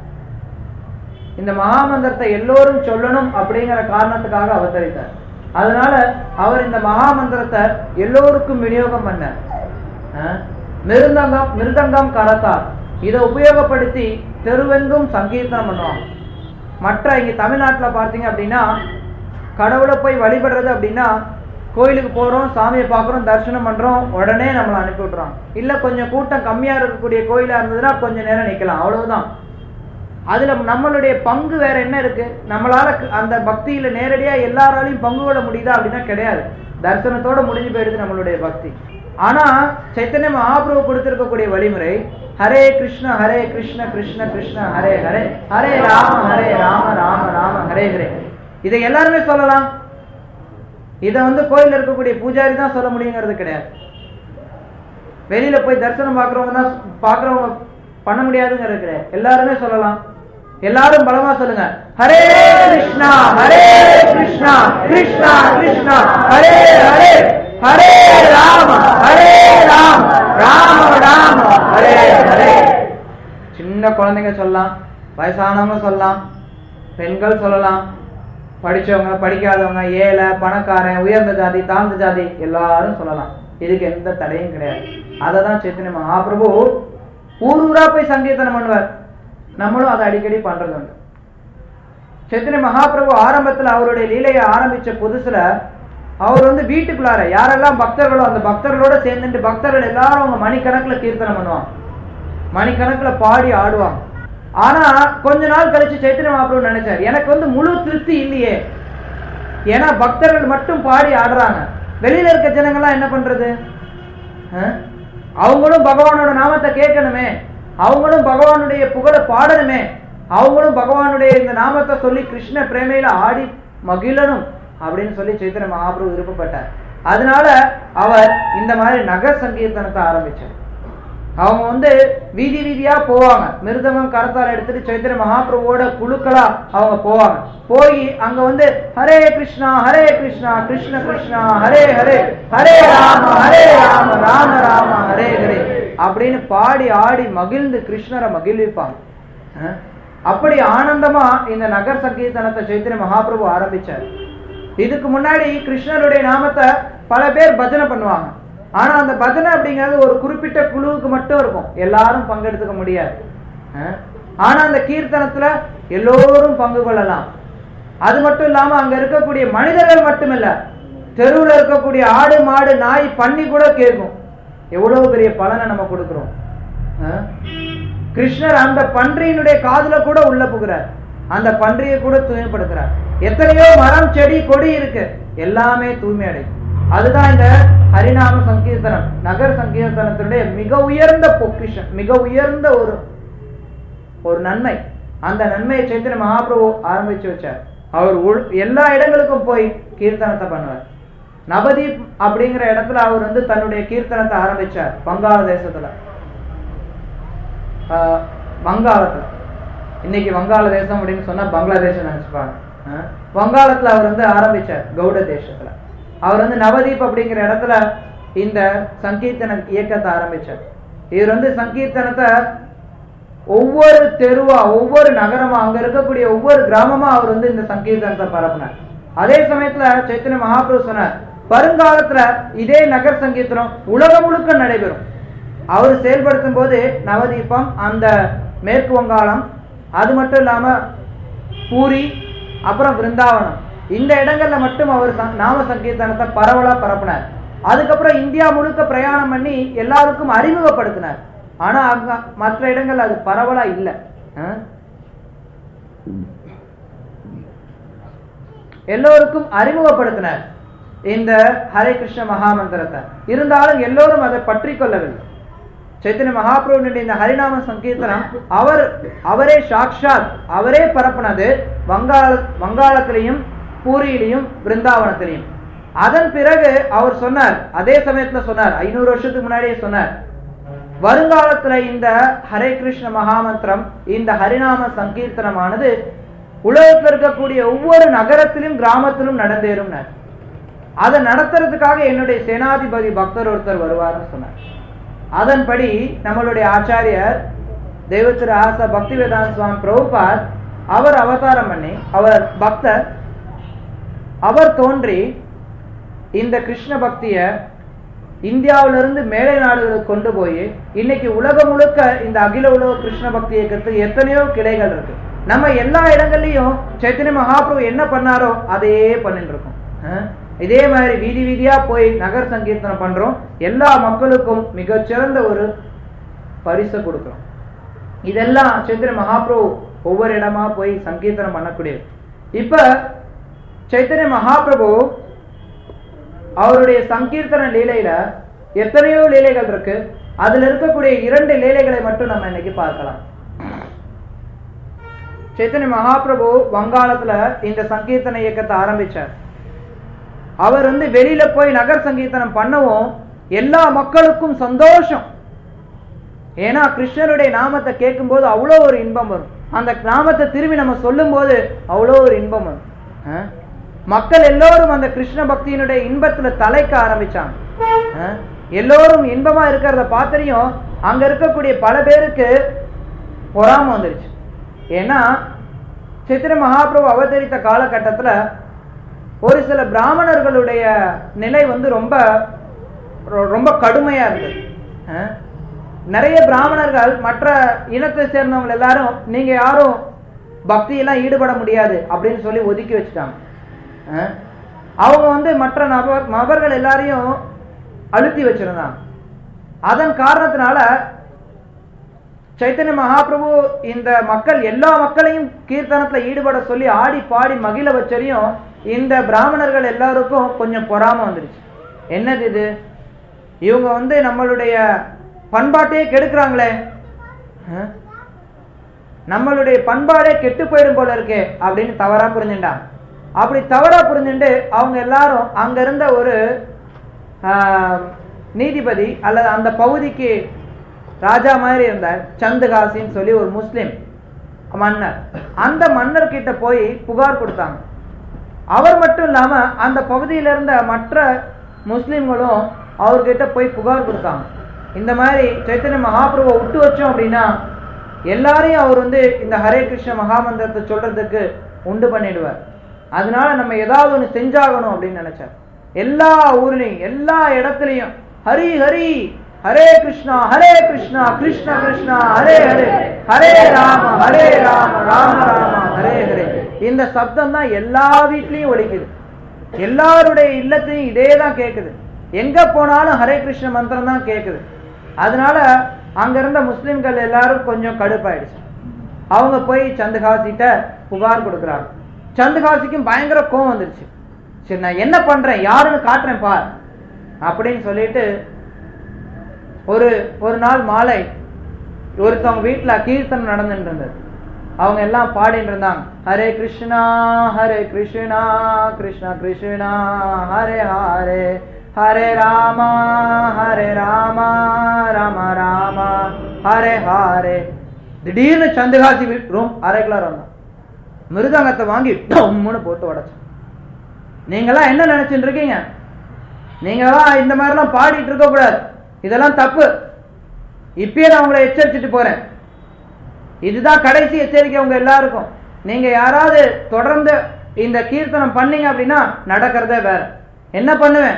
இந்த மகாமந்திரத்தை எல்லோரும் சொல்லணும் அப்படிங்கிற காரணத்துக்காக அவதரித்தார் அதனால அவர் இந்த மகாமந்திரத்தை எல்லோருக்கும் விநியோகம் பண்ணார் அஹ், மிருதங்கம் மிருதங்கம் கரத்தார் இதை உபயோகப்படுத்தி தெருவெங்கும் சங்கீர்த்தனம் பண்ணுவாங்க மற்ற இங்க தமிழ்நாட்டுல பார்த்தீங்க அப்படின்னா கடவுளை போய் வழிபடுறது அப்படின்னா கோயிலுக்கு போறோம் சாமியை பார்க்குறோம் தரிசனம் பண்றோம் உடனே நம்மளை அனுப்பி விட்டுறோம் இல்ல கொஞ்சம் கூட்டம் கம்மியா இருக்கக்கூடிய கோயிலா இருந்ததுன்னா கொஞ்ச நேரம் நிக்கலாம் அவ்வளவுதான் அதுல நம்மளுடைய பங்கு வேற என்ன இருக்கு நம்மளால க- அந்த பக்தியில நேரடியா எல்லாராலையும் பங்கு கொள்ள முடியுதா அப்படின்னா கிடையாது தரிசனத்தோட முடிஞ்சு போயிடுது நம்மளுடைய பக்தி ஆனா சைத்தன்ய மகாபிரபு கொடுத்திருக்கக்கூடிய வழிமுறை ஹரே கிருஷ்ண ஹரே கிருஷ்ண கிருஷ்ண கிருஷ்ண ஹரே ஹரே ஹரே ராம ஹரே ராம ராம ராம ஹரே ஹரே இதை எல்லாருமே சொல்லலாம் இதை வந்து கோயில்ல இருக்கக்கூடிய பூஜாரி தான் சொல்ல முடியுங்கிறது கிடையாது வெளியில போய் தரிசனம் பார்க்கறவங்க தான் பார்க்கறவங்க பண்ண முடியாதுங்கிறது கிடையாது எல்லாருமே சொல்லலாம் எல்லாரும் பலமா சொல்லுங்க ஹரே கிருஷ்ணா ஹரே கிருஷ்ணா கிருஷ்ணா கிருஷ்ணா ஹரே ஹரே ஹரே ராம ஹரே ராம ராம ராம ஹரே ஹரே சின்ன குழந்தைங்க சொல்லலாம் வயசானவங்க சொல்லலாம் பெண்கள் சொல்லலாம் படிச்சவங்க படிக்காதவங்க ஏழை பணக்காரன் உயர்ந்த ஜாதி தாழ்ந்த ஜாதி எல்லாரும் சொல்லலாம் இதுக்கு எந்த தடையும் கிடையாது அதை தான் சைத்தன்ய மகாபிரபு ஊர் ஊரா போய் சங்கீர்த்தனம் பண்ணுவார் நம்மளும் அதை அடிக்கடி பண்றது உண்டு சைத்தன்ய மகாபிரபு ஆரம்பத்துல அவருடைய லீலையை ஆரம்பிச்ச புதுசுல அவர் வந்து வீட்டுக்குள்ளார யாரெல்லாம் பக்தர்களோ அந்த பக்தர்களோட சேர்ந்துட்டு பக்தர்கள் எல்லாரும் அவங்க மணிக்கணக்குல கீர்த்தனம் பண்ணுவாங்க மணிக்கணக்குல பாடி ஆடுவாங்க ஆனா கொஞ்ச நாள் கழிச்சு சைத்தன்ய மகாபிரபு நினைச்சார் எனக்கு வந்து முழு திருப்தி இல்லையே ஏன்னா பக்தர்கள் மட்டும் பாடி ஆடுறாங்க வெளியில இருக்க ஜனங்கள்லாம் என்ன பண்றது அஹ்? அவங்களும் பகவானோட நாமத்தை கேட்கணுமே அவங்களும் பகவானுடைய புகழை பாடணுமே அவங்களும் பகவானுடைய இந்த நாமத்தை சொல்லி கிருஷ்ண பிரேமையில ஆடி மகிழணும் அப்படின்னு சொல்லி சைத்தன்ய மகாபிரபு விருப்பப்பட்டார் அதனால அவர் இந்த மாதிரி நகர் சங்கீர்த்தனத்தை ஆரம்பிச்சார் அவங்க வந்து வீதி வீதியா போவாங்க மிருதங்கம் கரத்தால் எடுத்துட்டு சைத்திர மகாபிரபுவோட குழுக்களா அவங்க போவாங்க போய் அங்க வந்து ஹரே கிருஷ்ணா ஹரே கிருஷ்ணா கிருஷ்ண கிருஷ்ணா ஹரே ஹரே ஹரே ராம ஹரே ராம ராம ராம ஹரே ஹரே அப்படின்னு பாடி ஆடி மகிழ்ந்து கிருஷ்ணரை மகிழ்விப்பாங்க அஹ்? அப்படி ஆனந்தமா இந்த நகர் சங்கீர்த்தனத்தை சைத்திர மகாபிரபு ஆரம்பிச்சார் இதுக்கு முன்னாடி கிருஷ்ணருடைய நாமத்தை பல பேர் பஜனை பண்ணுவாங்க ஆனா அந்த பஜனை அப்படிங்கிறது ஒரு குறிப்பிட்ட குழுவுக்கு மட்டும் இருக்கும் எல்லாரும் பங்கெடுத்துக்க முடியாது அஹ்? ஆனா அந்த கீர்த்தனத்துல எல்லோரும் பங்கு கொள்ளலாம் அது மட்டும் இல்லாம அங்க இருக்கக்கூடிய மனிதர்கள் மட்டுமில்ல தெருவுல இருக்கக்கூடிய ஆடு மாடு நாய் பன்னி கூட கேட்கும் எவ்வளவு பெரிய பலனை நம்ம கொடுக்கிறோம் அஹ்? கிருஷ்ணர் அந்த பன்றியினுடைய காதுல கூட உள்ள புகிறார் அந்த பன்றியை கூட தூய்மைப்படுத்துறார் எத்தனையோ மரம் செடி கொடி இருக்கு எல்லாமே தூய்மை அடையும் அதுதான் இந்த ஹரிநாம சங்கீர்த்தனம் நகர் சங்கீர்த்தனத்தினுடைய மிக உயர்ந்த பொக்கிஷம் மிக உயர்ந்த ஒரு ஒரு நன்மை அந்த நன்மையை சைத்தன்ய மகாபிரபு ஆரம்பிச்சு வச்சார் அவர் உள்- எல்லா இடங்களுக்கும் போய் கீர்த்தனத்தை பண்ணுவார் நவதீப் அப்படிங்கிற இடத்துல அவர் வந்து தன்னுடைய கீர்த்தனத்தை ஆரம்பிச்சார் வங்காள தேசத்துல ஆஹ் வங்காளத்துல இன்னைக்கு வங்காள தேசம் அப்படின்னு சொன்னா பங்களாதேஷ் நினைச்சுப்பாங்க ஆஹ் வங்காளத்துல அவர் வந்து ஆரம்பிச்சார் கௌட தேசத்துல அவர் வந்து நவதீப் அப்படிங்கிற இடத்துல இந்த சங்கீர்த்தன இயக்கத்தை ஆரம்பிச்சார் இவர் வந்து சங்கீர்த்தனத்தை ஒவ்வொரு தெருவா ஒவ்வொரு நகரமா அங்க இருக்கக்கூடிய ஒவ்வொரு கிராமமா அவர் வந்து இந்த சங்கீர்த்தனத்தை பரப்புனார் அதே சமயத்துல சைத்தன்ய மகாபிரபு சொன்னார் வருங்காலத்துல இதே நகர் சங்கீர்த்தனம் உலகம் முழுக்க நடைபெறும் அவர் செயல்படுத்தும் போது நவதீபம் அந்த மேற்கு வங்காளம் அது மட்டும் இல்லாம பூரி அப்புறம் பிருந்தாவனம் இந்த இடங்கள்ல மட்டும் அவர் ச- நாம சங்கீர்த்தனத்தை பரவலா பரப்புனார் அதுக்கப்புறம் இந்தியா முழுக்க பிரயாணம் பண்ணி எல்லாருக்கும் அறிமுகப்படுத்தினார் ஆனா அங்க மற்ற இடங்கள்ல அது பரவலா இல்லை எல்லோருக்கும் அறிமுகப்படுத்தினார் இந்த ஹரே கிருஷ்ண மகாமந்திரத்தை இருந்தாலும் எல்லோரும் அதை பற்றி கொள்ளவில்லை சைத்தன்ய மகாபிரபுனுடைய இந்த ஹரிநாம சங்கீர்த்தனம் அவர் அவரே சாக்ஷாத் அவரே பரப்புனது வங்காள வங்காளத்திலையும் பூரியிலையும் பிருந்தாவனத்திலையும் அதன் பிறகு அவர் சொன்னார் அதே சமயத்துல சொன்னார் ஐநூறு வருஷத்துக்கு முன்னாடியே சொன்னார் வருங்காலத்துல இந்த ஹரே கிருஷ்ண மகாமந்திரம் இந்த ஹரிநாம சங்கீர்த்தனமானது உலகத்தில் இருக்கக்கூடிய ஒவ்வொரு நகரத்திலும் கிராமத்திலும் நடந்தேறும் அதை நடத்துறதுக்காக என்னுடைய சேனாதிபதி பக்தர் ஒருத்தர் வருவார்னு சொன்னார் அதன்படி நம்மளுடைய ஆச்சாரியர் தெய்வத்திரு ஆசா பக்தி வேதாந்த சுவாமி பிரபுபாத் அவர் அவதாரம் பண்ணி அவர் பக்தர் அவர் தோன்றி இந்த கிருஷ்ண பக்திய இந்தியாவிலிருந்து மேலை நாடுகளுக்கு கொண்டு போய் இன்னைக்கு உலகம் முழுக்க இந்த அகில உலக கிருஷ்ண பக்தி இயக்கத்துக்கு எத்தனையோ கிளைகள் இருக்கு நம்ம எல்லா இடங்கள்லயும் சைத்தன்ய மகாபிரபு என்ன பண்ணாரோ அதையே பண்ணிட்டு இருக்கோம் அஹ் இதே மாதிரி வீதி வீதியா போய் நகர் சங்கீர்த்தனம் பண்றோம் எல்லா மக்களுக்கும் மிகச்சிறந்த ஒரு பரிசை கொடுக்கிறோம் இதெல்லாம் சைத்தன்ய மகாபிரபு ஒவ்வொரு இடமா போய் சங்கீர்த்தனம் பண்ணக்கூடியது இப்ப சைத்தன்ய மகாபிரபு அவருடைய சங்கீர்த்தன லீலையில எத்தனையோ லீலைகள் இருக்கு அதுல இருக்கக்கூடிய இரண்டு லீலைகளை மட்டும் நம்ம இன்னைக்கு பார்க்கலாம் சைத்தன்ய மகாபிரபு வங்காளத்துல இந்த சங்கீர்த்தன இயக்கத்தை ஆரம்பிச்சார் அவர் வந்து வெளியில போய் நகர் சங்கீர்த்தனம் பண்ணவும் எல்லா மக்களுக்கும் சந்தோஷம் ஏன்னா கிருஷ்ணருடைய நாமத்தை கேட்கும்போது அவ்வளோ ஒரு இன்பம் வரும் அந்த நாமத்தை திரும்பி நம்ம சொல்லும்போது அவ்வளோ ஒரு இன்பம் வரும் அஹ்? மக்கள் எல்லோரும் அந்த கிருஷ்ண பக்தியினுடைய இன்பத்துல தலைக்க ஆரம்பிச்சாங்க அஹ்? எல்லோரும் இன்பமா இருக்கிறத பார்த்தையும் அங்க இருக்கக்கூடிய பல பேருக்கு பொறாம வந்துருச்சு ஏன்னா சித்திர மகாபிரபு அவதரித்த காலகட்டத்துல ஒரு சில பிராமணர்களுடைய நிலை வந்து ரொம்ப ரொ- ரொம்ப கடுமையா இருந்தது அஹ்? நிறைய பிராமணர்கள் மற்ற இனத்தை சேர்ந்தவங்க எல்லாரும் நீங்க யாரும் பக்தியெல்லாம் ஈடுபட முடியாது அப்படின்னு சொல்லி ஒதுக்கி வச்சுட்டாங்க அஹ்? அவங்க வந்து மற்ற நபர் நபர்கள் எல்லாரையும் அழுத்தி வச்சிருந்தாங்க அதன் காரணத்தினால சைத்தன்ய மகாபிரபு இந்த மக்கள் எல்லா மக்களையும் கீர்த்தனத்துல ஈடுபட சொல்லி ஆடி பாடி மகிழ வச்சரையும் இந்த பிராமணர்கள் எல்லாருக்கும் கொஞ்சம் பொறாம வந்துருச்சு என்னது இது இவங்க வந்து நம்மளுடைய பண்பாட்டையே கெடுக்கிறாங்களே ஆ? நம்மளுடைய பண்பாடே கெட்டு போயிடும் போல இருக்கே அப்படின்னு தவறா புரிஞ்சுட்டாங்க அப்படி தவறா புரிஞ்சுட்டு அவங்க எல்லாரும் அங்க இருந்த ஒரு ஆஹ், நீதிபதி அல்லது அந்த பகுதிக்கு ராஜா மாதிரி இருந்தார் சந்துகாசின்னு சொல்லி ஒரு முஸ்லிம் மன்னர் அந்த மன்னர் கிட்ட போய் புகார் கொடுத்தாங்க அவர் மட்டும் இல்லாம அந்த பகுதியில இருந்த மற்ற முஸ்லிம்களும் அவர்கிட்ட போய் புகார் கொடுத்தாங்க இந்த மாதிரி சைத்தன்ய மகாபிரபுவை விட்டு வச்சோம் அப்படின்னா எல்லாரையும் அவர் வந்து இந்த ஹரே கிருஷ்ண மகாமந்திரத்தை சொல்றதுக்கு உண்டு பண்ணிடுவார் அதனால நம்ம ஏதாவது ஒண்ணு செஞ்சாகணும் அப்படின்னு நினைச்சார் எல்லா ஊர்லயும் எல்லா இடத்துலயும் ஹரி ஹரி ஹரே கிருஷ்ணா ஹரே கிருஷ்ணா கிருஷ்ண கிருஷ்ணா ஹரே ஹரே ஹரே ராம ஹரே ராம ராம ராம ஹரே ஹரே இந்த சப்தம் தான் எல்லா வீட்லயும் ஒலிக்குது எல்லாருடைய இல்லத்தையும் இதே தான் கேக்குது எங்க போனாலும் ஹரே கிருஷ்ண மந்திரம் தான் கேக்குது அதனால அங்க இருந்த முஸ்லிம்கள் எல்லாரும் கொஞ்சம் கடுப்பாயிடுச்சு அவங்க போய் சந்துகாசிட்ட புகார் கொடுக்குறாங்க சந்துகாசிக்கும் பயங்கர கோவம் வந்துருச்சு சரி நான் என்ன பண்றேன் யாருன்னு காட்டுறேன் பார் அப்படின்னு சொல்லிட்டு ஒரு ஒரு நாள் மாலை ஒருத்தவங்க வீட்டுல கீர்த்தனம் நடந்துட்டு இருந்தது அவங்க எல்லாம் பாடிட்டு இருந்தாங்க ஹரே கிருஷ்ணா ஹரே கிருஷ்ணா கிருஷ்ணா கிருஷ்ணா ஹரே ஹரே ஹரே ராமா ஹரே ராமா ராம ராமா ஹரே ஹரே திடீர்னு சந்துகாசி ரூம் அரைக்குள்ளார வந்தான் மிருதங்கத்தை வாங்கி டம்முன்னு போட்டு உடைச்சான் நீங்களாம் என்ன நினைச்சிட்டு இருக்கீங்க நீங்களாம் இந்த மாதிரிலாம் பாடிட்டு இருக்க கூடாது இதெல்லாம் தப்பு இப்பயே நான் உங்களை எச்சரிச்சுட்டு போறேன் இதுதான் கடைசி எச்சரிக்கை உங்க எல்லாருக்கும் நீங்க யாராவது தொடர்ந்து இந்த கீர்த்தனம் பண்ணீங்க அப்படின்னா நடக்கிறதே வேற என்ன பண்ணுவேன்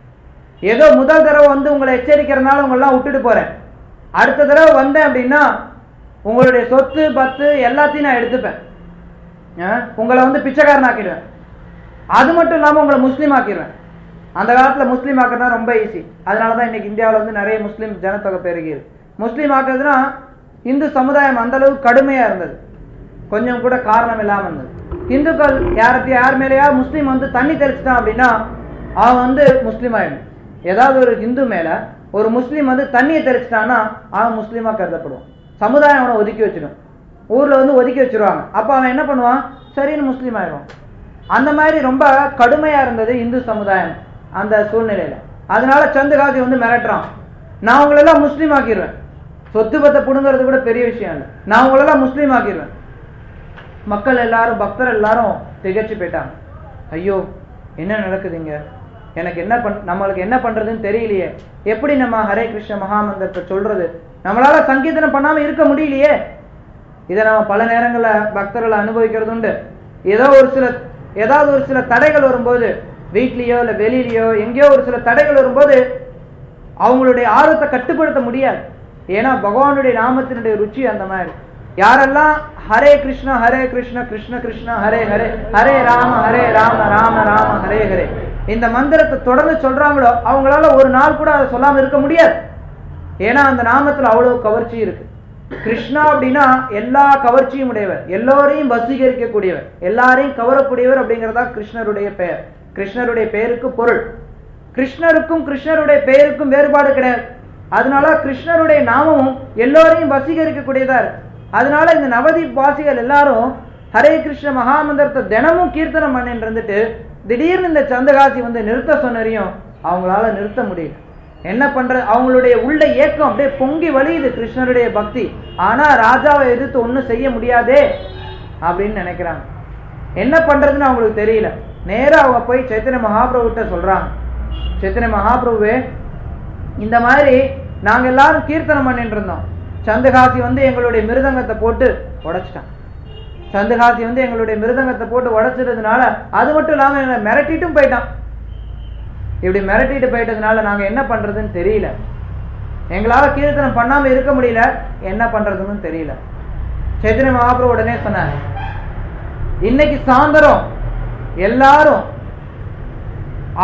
ஏதோ முதல் தடவை வந்து உங்களை எச்சரிக்கிறதுனால உங்களெல்லாம் விட்டுட்டு போறேன் அடுத்த தடவை வந்தேன் அப்படின்னா உங்களுடைய சொத்து பத்து எல்லாத்தையும் நான் எடுத்துப்பேன் ஆ? உங்களை வந்து பிச்சைக்காரன் ஆக்கிடுவேன் அது மட்டும் இல்லாம உங்களை முஸ்லீம் ஆக்கிடுவேன் அந்த காலத்துல முஸ்லீம் ஆக்குறதா ரொம்ப ஈஸி அதனாலதான் இன்னைக்கு இந்தியாவுல வந்து நிறைய முஸ்லீம் ஜனத்தொகை பெருகிது முஸ்லீம் ஆக்குறதுனா இந்து சமுதாயம் அந்த அளவுக்கு கடுமையா இருந்தது கொஞ்சம் கூட காரணம் இல்லாம இருந்தது இந்துக்கள் யார்கிட்ட யார் மேலேயா முஸ்லீம் வந்து தண்ணி தெளிச்சிட்டான் அப்படின்னா அவன் வந்து முஸ்லீம் ஆயிடும் ஏதாவது ஒரு இந்து மேல ஒரு முஸ்லீம் வந்து தண்ணியை தெளிச்சிட்டான்னா அவன் முஸ்லீமா கருதப்படுவான் சமுதாயம் அவனை ஒதுக்கி வச்சிடும் ஊர்ல வந்து ஒதுக்கி வச்சிருவாங்க அப்ப அவன் என்ன பண்ணுவான் சரின்னு முஸ்லீம் ஆயிடுவான் அந்த மாதிரி ரொம்ப கடுமையா இருந்தது இந்து சமுதாயம் அந்த சூழ்நிலையில அதனால சந்துகாசி வந்து மிரட்டுறான் நான் உங்களெல்லாம் முஸ்லீம் ஆக்கிடுவேன் சொத்து பத்தை புடுங்கிறது கூட பெரிய விஷயம் இல்லை நான் உங்களெல்லாம் முஸ்லீம் ஆக்கிடுவேன் மக்கள் எல்லாரும் பக்தர் எல்லாரும் திகச்சு போயிட்டாங்க ஐயோ என்ன நடக்குதுங்க எனக்கு என்ன பண் நம்மளுக்கு என்ன பண்றதுன்னு தெரியலையே எப்படி நம்ம ஹரே கிருஷ்ண மகாமந்திரத்தை சொல்றது நம்மளால சங்கீதனம் பண்ணாம இருக்க முடியலையே இதை நம்ம பல நேரங்கள்ல பக்தர்கள் அனுபவிக்கிறது உண்டு ஏதோ ஒரு சில ஏதாவது ஒரு சில தடைகள் வரும்போது வீட்லயோ இல்ல வெளியிலயோ எங்கேயோ ஒரு சில தடைகள் வரும்போது அவங்களுடைய ஆர்வத்தை கட்டுப்படுத்த முடியாது ஏன்னா பகவானுடைய நாமத்தினுடைய ருச்சி அந்த மாதிரி யாரெல்லாம் ஹரே கிருஷ்ணா ஹரே கிருஷ்ண கிருஷ்ண கிருஷ்ணா ஹரே ஹரே ஹரே ராம ஹரே ராம ராம ராம ஹரே ஹரே இந்த மந்திரத்தை தொடர்ந்து சொல்றாங்களோ அவங்களால ஒரு நாள் கூட அதை சொல்லாம இருக்க முடியாது ஏன்னா அந்த நாமத்துல அவ்வளவு கவர்ச்சி இருக்கு கிருஷ்ணா அப்படின்னா எல்லா கவர்ச்சியும் உடையவர் எல்லோரையும் வசீகரிக்கக்கூடியவர் எல்லாரையும் கவரக்கூடியவர் அப்படிங்கறதா கிருஷ்ணருடைய பெயர் கிருஷ்ணருடைய பெயருக்கு பொருள் கிருஷ்ணருக்கும் கிருஷ்ணருடைய பெயருக்கும் வேறுபாடு கிடையாது அதனால கிருஷ்ணருடைய நாமமும் எல்லோரையும் வசீகரிக்கக்கூடியதா இருக்கு அதனால இந்த நவதீப் வாசிகள் எல்லாரும் ஹரே கிருஷ்ண மகாமந்திரத்தை தினமும் கீர்த்தனம் பண்ணிட்டு இருந்துட்டு திடீர்னு இந்த சந்தகாசி வந்து நிறுத்த சொன்னரையும் அவங்களால நிறுத்த முடியல என்ன பண்றது அவங்களுடைய உள்ள ஏக்கம் அப்படியே பொங்கி வழியுது கிருஷ்ணருடைய பக்தி ஆனா ராஜாவை எதிர்த்து ஒண்ணும் செய்ய முடியாதே அப்படின்னு நினைக்கிறாங்க என்ன பண்றதுன்னு அவங்களுக்கு தெரியல நேரா அவங்க போய் சைத்தன்ய மகாபிரபுட்ட சொல்றாங்க சைத்தன்ய மகாபிரபுவே இந்த மாதிரி நாங்க எல்லாரும் கீர்த்தனம் பண்ணிட்டு இருந்தோம் சந்தகாசி வந்து எங்களுடைய மிருதங்கத்தை போட்டு உடைச்சிட்டான் சந்தகாசி வந்து எங்களுடைய மிருதங்கத்தை போட்டு உடைச்சிட்டதுனால அது மட்டும் இல்லாம எங்களை மிரட்டிட்டும் போயிட்டான் இப்படி மிரட்டிட்டு போயிட்டதுனால நாங்க என்ன பண்றதுன்னு தெரியல எங்களால கீர்த்தனம் பண்ணாம இருக்க முடியல என்ன பண்றதுன்னு தெரியல சைத்தன்ய மகாபிரபு உடனே சொன்னார் இன்னைக்கு சாயந்தரம் எல்லாரும்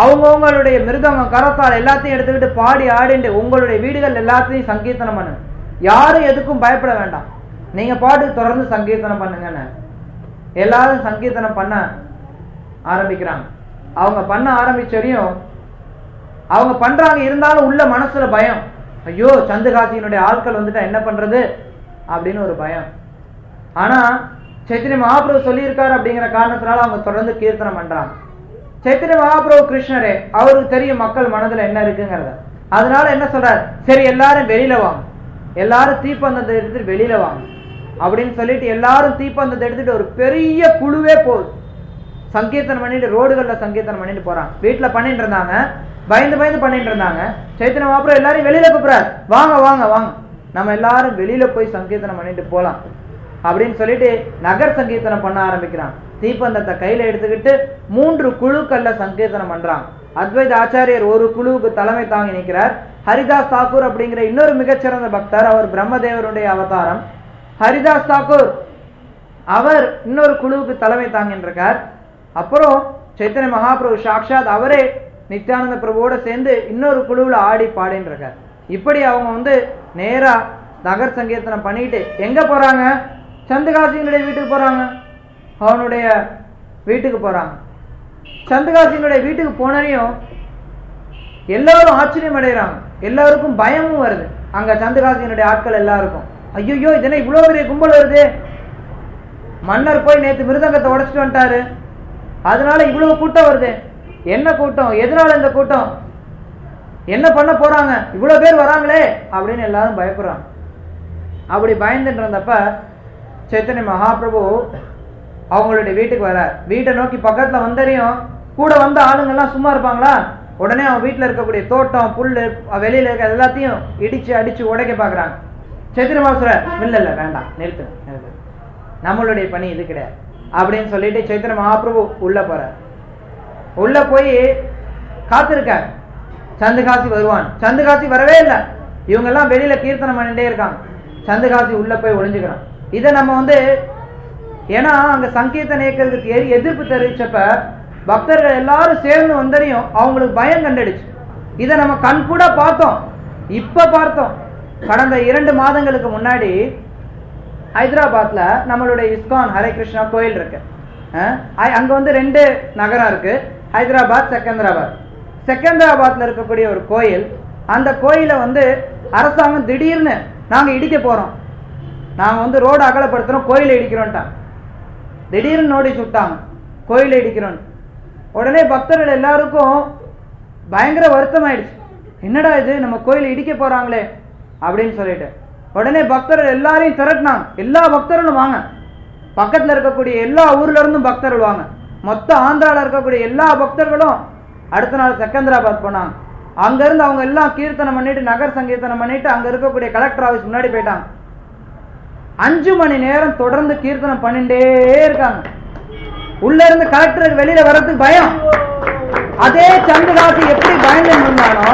அவங்கவுங்களுடைய மிருதங்கம் கரத்தால் எல்லாத்தையும் எடுத்துக்கிட்டு பாடி ஆடிண்டு உங்களுடைய வீடுகள் எல்லாத்தையும் சங்கீர்த்தனம் பண்ணுங்க யாரும் எதுக்கும் பயப்பட வேண்டாம் நீங்க பாட்டு தொடர்ந்து சங்கீர்த்தனம் பண்ணுங்கன்னு எல்லாரும் சங்கீர்த்தனம் பண்ண ஆரம்பிக்கிறாங்க அவங்க பண்ண ஆரம்பிச்சதையும் அவங்க பண்றாங்க இருந்தாலும் உள்ள மனசுல பயம் ஐயோ சந்துகாசியினுடைய ஆட்கள் வந்துட்டா என்ன பண்றது அப்படின்னு ஒரு பயம் ஆனா சைத்தன்ய மகாபிரபு சொல்லியிருக்காரு அப்படிங்கிற காரணத்தினால அவங்க தொடர்ந்து கீர்த்தனம் பண்றாங்க சைத்தன்ய மகாபிரபு கிருஷ்ணரே அவருக்கு தெரியும் மக்கள் மனதுல என்ன இருக்குங்கிறத அதனால என்ன சொல்றாரு சரி எல்லாரும் வெளியில வாங்க எல்லாரும் தீப்பந்தத்தை எடுத்துட்டு வெளியில வாங்க அப்படின்னு சொல்லிட்டு எல்லாரும் தீப்பந்தத்தை எடுத்துட்டு ஒரு பெரிய குழுவே போகுது சங்கீர்த்தனம் பண்ணிட்டு ரோடுகள்ல சங்கீர்த்தனம் பண்ணிட்டு போறாங்க வீட்டுல பண்ணிட்டு இருந்தாங்க பயந்து பயந்து பண்ணிட்டு இருந்தாங்க சைத்தன்ய மகாபிரபு எல்லாரையும் வெளியில கூப்பிடுறாரு வாங்க வாங்க வாங்க நம்ம எல்லாரும் வெளியில போய் சங்கீர்த்தனம் பண்ணிட்டு போலாம் அப்படின்னு சொல்லிட்டு நகர் சங்கீர்த்தனம் பண்ண ஆரம்பிக்கிறான் தீப்பந்தத்தை கையில எடுத்துக்கிட்டு மூன்று குழுக்கள்ல சங்கீர்த்தனம் பண்றாங்க அத்வைத ஆச்சாரியர் ஒரு குழுவுக்கு தலைமை தாங்கி நிற்கிறார் ஹரிதாஸ் தாக்கூர் அப்படிங்கிற இன்னொரு மிகச்சிறந்த பக்தர் அவர் பிரம்மதேவருடைய அவதாரம் ஹரிதாஸ் தாக்கூர் அவர் இன்னொரு குழுவுக்கு தலைமை தாங்கின்றிருக்கார் அப்புறம் சைத்தன்ய மகாபிரபு சாக்ஷாத் அவரே நித்யானந்த பிரபுவோட சேர்ந்து இன்னொரு குழுவுல ஆடி பாடின்னு இருக்கார் இப்படி அவங்க வந்து நேரா நகர் சங்கீர்த்தனம் பண்ணிட்டு எங்க போறாங்க சந்துகாசியினுடைய வீட்டுக்கு போறாங்க அவனுடைய வீட்டுக்கு போறாங்க சந்துகாசியினுடைய வீட்டுக்கு போனரையும் எல்லாரும் ஆச்சரியம் அடைகிறாங்க எல்லாருக்கும் பயமும் வருது அங்க சந்துகாசியினுடைய ஆட்கள் எல்லாருக்கும் ஐயோ இது என்ன இவ்வளவு பெரிய கும்பல் வருது மன்னர் போய் நேத்து மிருதங்கத்தை உடைச்சிட்டு வந்துட்டாரு அதனால இவ்வளவு கூட்டம் வருது என்ன கூட்டம் எதனால இந்த கூட்டம் என்ன பண்ண போறாங்க இவ்வளவு பேர் வராங்களே அப்படின்னு எல்லாரும் பயப்படுறாங்க அப்படி பயந்துட்டு இருந்தப்ப சைத்தன்ய மகாபிரபு அவங்களுடைய வீட்டுக்கு வரார் வீட்டை நோக்கி பக்கத்துல வந்தறியும் கூட வந்த ஆளுங்க எல்லாம் சும்மா இருப்பாங்களா உடனே அவன் வீட்டுல இருக்கக்கூடிய தோட்டம் புல்லு வெளியில இருக்க எல்லாத்தையும் இடிச்சு அடிச்சு உடைக்க பாக்குறாங்க சைத்தன்ய மகாசுர இல்ல இல்ல வேண்டாம் நிறுத்து நிறுத்து நம்மளுடைய பணி இது கிடையாது அப்படின்னு சொல்லிட்டு சைத்தன்ய மகாபிரபு உள்ள போறார் உள்ள போய் காத்திருக்கார் சந்துகாசி வருவான் சந்துகாசி வரவே இல்லை இவங்க எல்லாம் வெளியில கீர்த்தனம் பண்ணிட்டே இருக்காங்க சந்துகாசி உள்ள போய் ஒளிஞ்சுக்கிறான் இதை நம்ம வந்து ஏன்னா அங்க சங்கீர்த்தன இயக்கிறதுக்கு எ- எதிர்ப்பு தெரிவிச்சப்ப பக்தர்கள் எல்லாரும் சேர்ந்து வந்தரையும் அவங்களுக்கு பயம் கண்டுடுச்சு இதை நம்ம கண் கூட பார்த்தோம் இப்ப பார்த்தோம் கடந்த இரண்டு மாதங்களுக்கு முன்னாடி ஹைதராபாத்ல நம்மளுடைய இஸ்கான் ஹரே கிருஷ்ணா கோயில் இருக்கு அஹ் அ- அங்க வந்து ரெண்டு நகரம் இருக்கு ஹைதராபாத் செகந்திராபாத் செகந்திராபாத்ல இருக்கக்கூடிய ஒரு கோயில் அந்த கோயிலை வந்து அரசாங்கம் திடீர்னு நாங்க இடிக்க போறோம் நாங்க வந்து ரோடு அகலப்படுத்துறோம் கோயிலை இடிக்கிறோம்ட்டாங்க திடீர்னு நோட்டீஸ் விட்டாங்க கோயிலை இடிக்கிறோம் உடனே பக்தர்கள் எல்லாருக்கும் பயங்கர வருத்தம் ஆயிடுச்சு என்னடா இது நம்ம கோயிலை இடிக்க போறாங்களே அப்படின்னு சொல்லிட்டு உடனே பக்தர்கள் எல்லாரையும் திரட்டினாங்க எல்லா பக்தர்களும் வாங்க பக்கத்துல இருக்கக்கூடிய எல்லா ஊர்ல இருந்தும் பக்தர்கள் வாங்க மொத்த ஆந்திரால இருக்கக்கூடிய எல்லா பக்தர்களும் அடுத்த நாள் செகந்திராபாத் போனாங்க அங்க இருந்து அவங்க எல்லாம் கீர்த்தனம் பண்ணிட்டு நகர் சங்கீர்த்தனம் பண்ணிட்டு அங்க இருக்கக்கூடிய கலெக்டர் ஆபீஸ் முன்னாடி போயிட்டாங்க அஞ்சு மணி நேரம் தொடர்ந்து கீர்த்தனம் பண்ணிட்டே இருக்காங்க உள்ள இருந்து கலெக்டருக்கு வெளியில வர்றதுக்கு பயம் அதே சந்துகாசி எப்படி பயந்து இருந்தானோ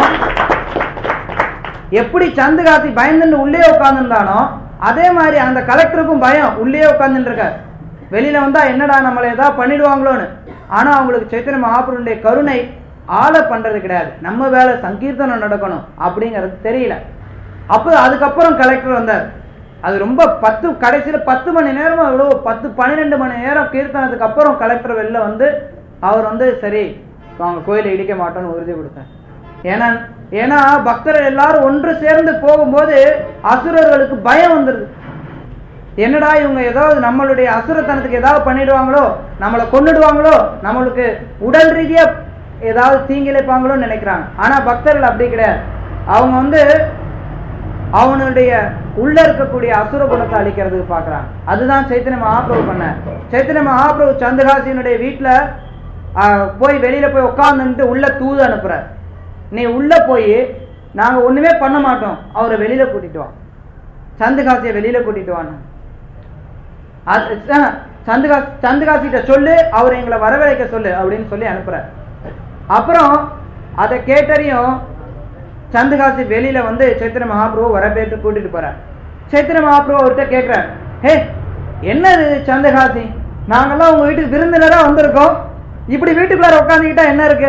எப்படி சந்துகாசி பயந்துன்னு உள்ளே உட்கார்ந்துருந்தானோ அதே மாதிரி அந்த கலெக்டருக்கும் பயம் உள்ளே உட்கார்ந்துட்டு இருக்கார் வெளியில வந்தா என்னடா நம்மளை ஏதாவது பண்ணிடுவாங்களோன்னு ஆனா அவங்களுக்கு சைத்தன்ய மகாபுருடைய கருணை ஆளை பண்றது கிடையாது நம்ம வேலை சங்கீர்த்தனம் நடக்கணும் அப்படிங்கிறது தெரியல அப்போ அதுக்கப்புறம் கலெக்டர் வந்தார் அது ரொம்ப பத்து கடைசியில பத்து மணி நேரமா எவ்வளோ பத்து பன்னிரெண்டு மணி நேரம் கீர்த்தனத்துக்கு அப்புறம் கலெக்டர் வெளில வந்து அவர் வந்து சரி அவங்க கோயிலை இடிக்க மாட்டோம்னு உறுதி கொடுத்தார் ஏன்னா ஏன்னா பக்தர்கள் எல்லாரும் ஒன்று சேர்ந்து போகும்போது அசுரர்களுக்கு பயம் வந்துருது என்னடா இவங்க ஏதாவது நம்மளுடைய அசுரத்தனத்துக்கு ஏதாவது பண்ணிடுவாங்களோ நம்மளை கொன்னுடுவாங்களோ நம்மளுக்கு உடல் ரீதியா ஏதாவது தீங்கிழைப்பாங்களோன்னு நினைக்கிறாங்க ஆனா பக்தர்கள் அப்படி கிடையாது அவங்க வந்து அவனுடைய உள்ள இருக்கக்கூடிய அசுர குணத்தை அழிக்கிறதுக்கு பாக்குறாங்க அதுதான் சைத்தன்ய மகாபிரபு பண்ணார் சைத்தன்ய மகாபிரபு சந்திரகாசியினுடைய வீட்டுல ஆஹ், போய் வெளியில போய் உட்கார்ந்துட்டு உள்ள தூது அனுப்புறார் நீ உள்ள போய் நாங்க ஒண்ணுமே பண்ண மாட்டோம் அவரை வெளியில கூட்டிட்டு வா சந்துகாசியை வெளியில கூட்டிட்டு வான்னு அது- அஹ், சந்துகா சந்துகாசிட்ட சொல்லு அவர் எங்களை வரவழைக்க சொல்லு அப்படின்னு சொல்லி அனுப்புறார் அப்புறம் அதை கேட்டறியும் சந்துகாசி வெளியில வந்து சைத்திர மகாபிரபு வரவேற்று கூட்டிட்டு போறார் சைத்திர மகாபிரபு அவர்கிட்ட கேட்கிறார் ஹே என்னது சந்தகாசி நாங்கெல்லாம் உங்க வீட்டுக்கு விருந்தினரா வந்திருக்கோம் இப்படி வீட்டுக்குள்ளார உட்காந்துக்கிட்டா என்ன இருக்கு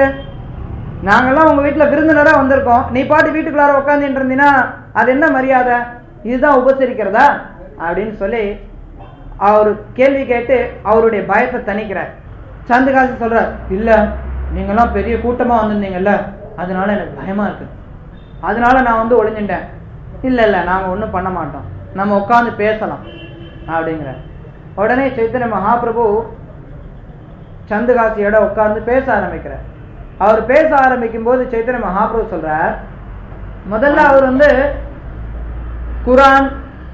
நாங்கெல்லாம் உங்க வீட்டுல விருந்தினரா வந்திருக்கோம் நீ பாட்டு வீட்டுக்குள்ளார உட்காந்துட்டு இருந்தீங்கன்னா அது என்ன மரியாதை இதுதான் உபசரிக்கிறதா அப்படின்னு சொல்லி அவர் கேள்வி கேட்டு அவருடைய பயத்தை தணிக்கிறார் சந்துகாசி சொல்றார் இல்ல நீங்கெல்லாம் பெரிய கூட்டமா வந்திருந்தீங்கல்ல அதனால எனக்கு பயமா இருக்கு அதனால நான் வந்து ஒளிஞ்சிட்டேன் இல்ல இல்ல நாங்க ஒண்ணும் பண்ண மாட்டோம் நம்ம உட்காந்து பேசலாம் அப்படிங்கிற உடனே சைத்தன்ய மகாபிரபு சந்துகாசியோட உட்கார்ந்து பேச ஆரம்பிக்கிறார் அவர் பேச ஆரம்பிக்கும் போது சைத்தன்ய மகாபிரபு சொல்றார் முதல்ல அவர் வந்து குரான்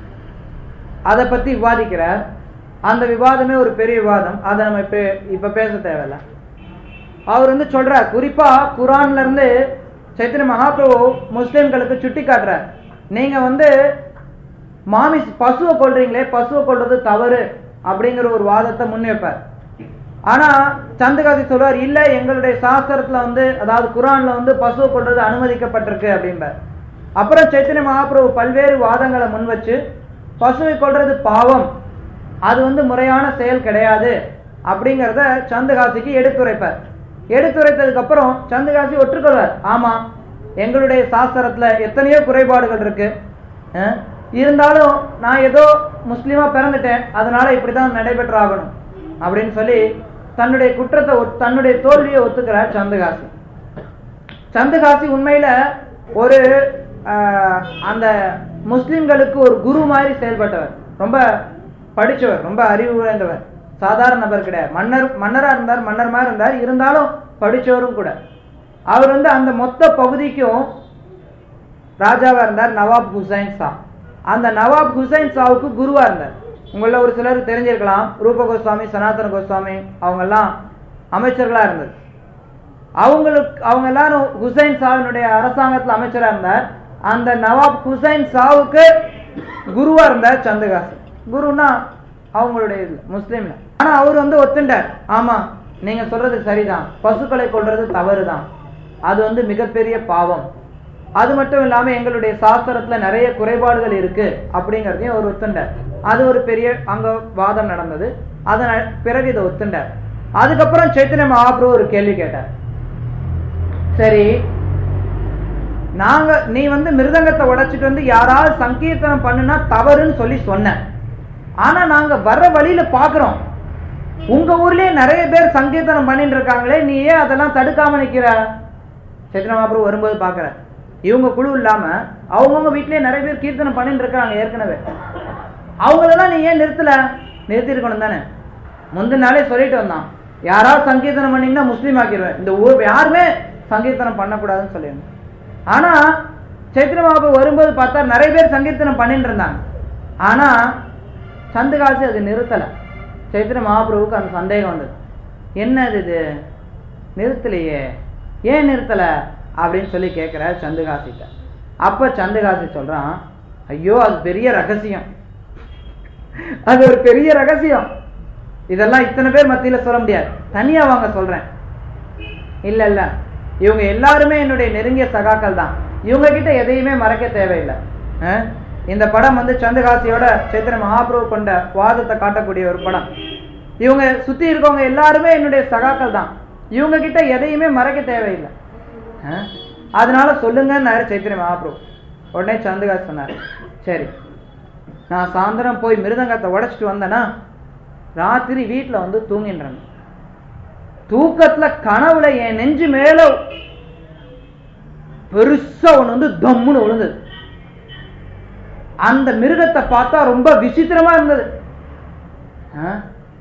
அதை பத்தி விவாதிக்கிறார் அந்த விவாதமே ஒரு பெரிய விவாதம் அதை நம்ம இப்ப இப்ப பேச தேவையில்ல அவர் வந்து சொல்றார் குறிப்பா குரான்ல இருந்து சைத்தன்ய மகாபிரபு முஸ்லிம்களுக்கு சுட்டி காட்டுறார் நீங்க வந்து மாமி பசுவை கொள்றீங்களே பசுவை கொள்றது தவறு அப்படிங்கிற ஒரு வாதத்தை முன்வைப்பார் ஆனா சந்துகாசி சொல்றார் இல்ல எங்களுடைய சாஸ்திரத்துல வந்து அதாவது குரான்ல வந்து பசுவை கொள்றது அனுமதிக்கப்பட்டிருக்கு அப்படிம்பார் அப்புறம் சைத்தன்ய மகாபிரபு பல்வேறு வாதங்களை முன் வச்சு பசுவை கொள்றது பாவம் அது வந்து முறையான செயல் கிடையாது அப்படிங்கிறத சந்துகாசிக்கு எடுத்துரைப்பார் எடுத்துரைத்ததுக்கு அப்புறம் சந்துகாசி ஒற்றுக்கொள்வார் ஆமா எங்களுடைய சாஸ்திரத்துல எத்தனையோ குறைபாடுகள் இருக்கு அஹ், இருந்தாலும் நான் ஏதோ முஸ்லீமா பிறந்துட்டேன் அதனால இப்படிதான் நடைபெற்றாகணும் அப்படின்னு சொல்லி தன்னுடைய குற்றத்தை ஒத்- தன்னுடைய தோல்வியை ஒத்துக்கிறார் சந்துகாசி சந்துகாசி உண்மையில ஒரு ஆஹ், அந்த முஸ்லிம்களுக்கு ஒரு குரு மாதிரி செயல்பட்டவர் ரொம்ப படிச்சவர் ரொம்ப அறிவு உயர்ந்தவர் சாதாரண நபர் கிடையாது மன்னர் மன்னரா இருந்தார் மன்னர் மாதிரி இருந்தார் இருந்தாலும் படிச்சவரும் கூட அவர் வந்து அந்த மொத்த பகுதிக்கும் ராஜாவா இருந்தார் நவாப் ஹுசைன் ஷா அந்த நவாப் ஹுசைன் ஷாவுக்கு குருவா இருந்தார் உங்கள ஒரு சிலர் தெரிஞ்சிருக்கலாம் ரூப கோஸ்வாமி சனாதன கோஸ்வாமி அவங்க எல்லாம் அமைச்சர்களா இருந்தது அவங்களுக்கு அவங்க எல்லாரும் ஹுசைன் ஷாவினுடைய அரசாங்கத்துல அமைச்சரா இருந்தார் அந்த நவாப் ஹுசைன் ஷாவுக்கு குருவா இருந்தார் சந்துகாசி குருன்னா அவங்களுடைய இதுல முஸ்லீம்ல ஆனா அவர் வந்து ஒத்துண்டார் ஆமா நீங்க சொல்றது சரிதான் பசுக்களை கொல்றது தவறுதான் அது வந்து மிகப்பெரிய பாவம் அது மட்டும் இல்லாம எங்களுடைய சாஸ்திரத்துல நிறைய குறைபாடுகள் இருக்கு அப்படிங்கறதையும் அவர் ஒத்துண்டார் அது ஒரு பெரிய அங்க வாதம் நடந்தது அதன் அ- பிறகு இதை ஒத்துண்டார் அதுக்கப்புறம் சைத்தன்ய மகாபிரபு ஒரு கேள்வி கேட்டார் சரி நாங்க நீ வந்து மிருதங்கத்தை உடைச்சிட்டு வந்து யாராவது சங்கீர்த்தனம் பண்ணுனா தவறுன்னு சொல்லி சொன்ன ஆனா நாங்க வர்ற வழியில பாக்குறோம் உங்க ஊர்லயே நிறைய பேர் சங்கீர்த்தனம் பண்ணிட்டு இருக்காங்களே நீ ஏன் அதெல்லாம் தடுக்காம நிக்கிற சைத்தன்ய மகாபிரபு வரும்போது பாக்குற இவங்க குழு இல்லாம அவங்கவுங்க வீட்லயே நிறைய பேர் கீர்த்தனம் பண்ணிட்டு இருக்காங்க ஏற்கனவே அவங்களெல்லாம் நீ ஏன் நிறுத்தல நிறுத்தி இருக்கணும் தானே முந்தின நாளே சொல்லிட்டு வந்தான் யாராவது சங்கீர்த்தனம் பண்ணீங்கன்னா முஸ்லீம் ஆக்கிடுவேன் இந்த ஊர் யாருமே சங்கீர்த்தனம் பண்ணக்கூடாதுன்னு சொல்லியிருந்தேன் ஆனா சைத்திர மகாபு வரும்போது பார்த்தா நிறைய பேர் சங்கீர்த்தனம் பண்ணிட்டு இருந்தாங்க ஆனா சந்துகாசி அது நிறுத்தல சைத்திர மகாபிரபுக்கு அந்த சந்தேகம் வந்தது என்ன இது இது நிறுத்தலையே ஏன் நிறுத்தல அப்படின்னு சொல்லி கேட்கிற சந்துகாசிட்ட அப்ப சந்துகாசி சொல்றான் ஐயோ அது பெரிய ரகசியம் அது ஒரு பெரிய ரகசியம் இதெல்லாம் இத்தனை பேர் மத்தியில சொல்ல முடியாது தனியா வாங்க சொல்றேன் இல்ல இல்ல இவங்க எல்லாருமே என்னுடைய நெருங்கிய சகாக்கள் தான் இவங்க கிட்ட எதையுமே மறைக்க தேவையில்லை அஹ்? இந்த படம் வந்து சந்திரகாசியோட சைத்திர மகாபிரபு கொண்ட வாதத்தை காட்டக்கூடிய ஒரு படம் இவங்க சுத்தி இருக்கவங்க எல்லாருமே என்னுடைய சகாக்கள் தான் இவங்க கிட்ட எதையுமே மறைக்க தேவையில்லை அஹ்? அதனால சொல்லுங்கன்னாரு சைத்திர மகாபிரபு உடனே சந்திரகாசி சொன்னார் சரி நான் சாயந்தரம் போய் மிருதங்கத்தை உடைச்சிட்டு வந்தேன்னா ராத்திரி வீட்டுல வந்து தூங்கின்றேன் தூக்கத்துல கனவுல என் நெஞ்சு மேல பெருசா ஒண்ணு வந்து தம்முன்னு விழுந்தது அந்த மிருகத்தை பார்த்தா ரொம்ப விசித்திரமா இருந்தது ஆ?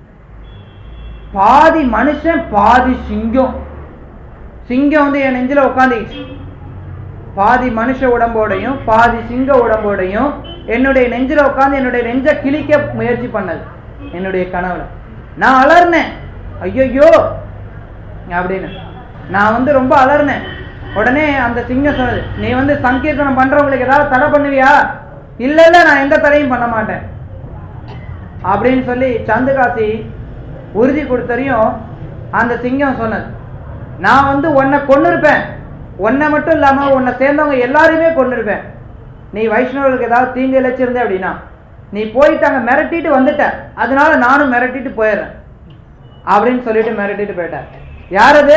பாதி மனுஷன் பாதி சிங்கம் சிங்கம் வந்து என் நெஞ்சில உட்காந்துக்கிச்சு பாதி மனுஷ உடம்போடையும் பாதி சிங்க உடம்போடையும் என்னுடைய நெஞ்சில உட்கார்ந்து என்னுடைய நெஞ்ச கிழிக்க முயற்சி பண்ணது என்னுடைய கனவுல நான் அலர்னேன் ஐயோ அப்படின்னு நான் வந்து ரொம்ப அலர்னேன் உடனே அந்த சிங்கம் சொன்னது நீ வந்து சங்கீர்த்தனம் பண்றவங்களுக்கு ஏதாவது தடை பண்ணுவியா இல்ல இல்ல நான் எந்த தடையும் பண்ண மாட்டேன் அப்படின்னு சொல்லி சந்துகாசி உறுதி கொடுத்தரையும் அந்த சிங்கம் சொன்னது நான் வந்து உன்னை கொன்னிருப்பேன் உன்னை மட்டும் இல்லாம உன்னை சேர்ந்தவங்க எல்லாரையுமே கொன்னிருப்பேன் நீ வைஷ்ணவர்களுக்கு ஏதாவது தீங்கு இழைச்சிருந்த அப்படின்னா நீ போயிட்டு அங்க மிரட்டிட்டு வந்துட்ட அதனால நானும் மிரட்டிட்டு போயிடுறேன் அப்படின்னு சொல்லிட்டு மிரட்டிட்டு போயிட்டார் யார் அது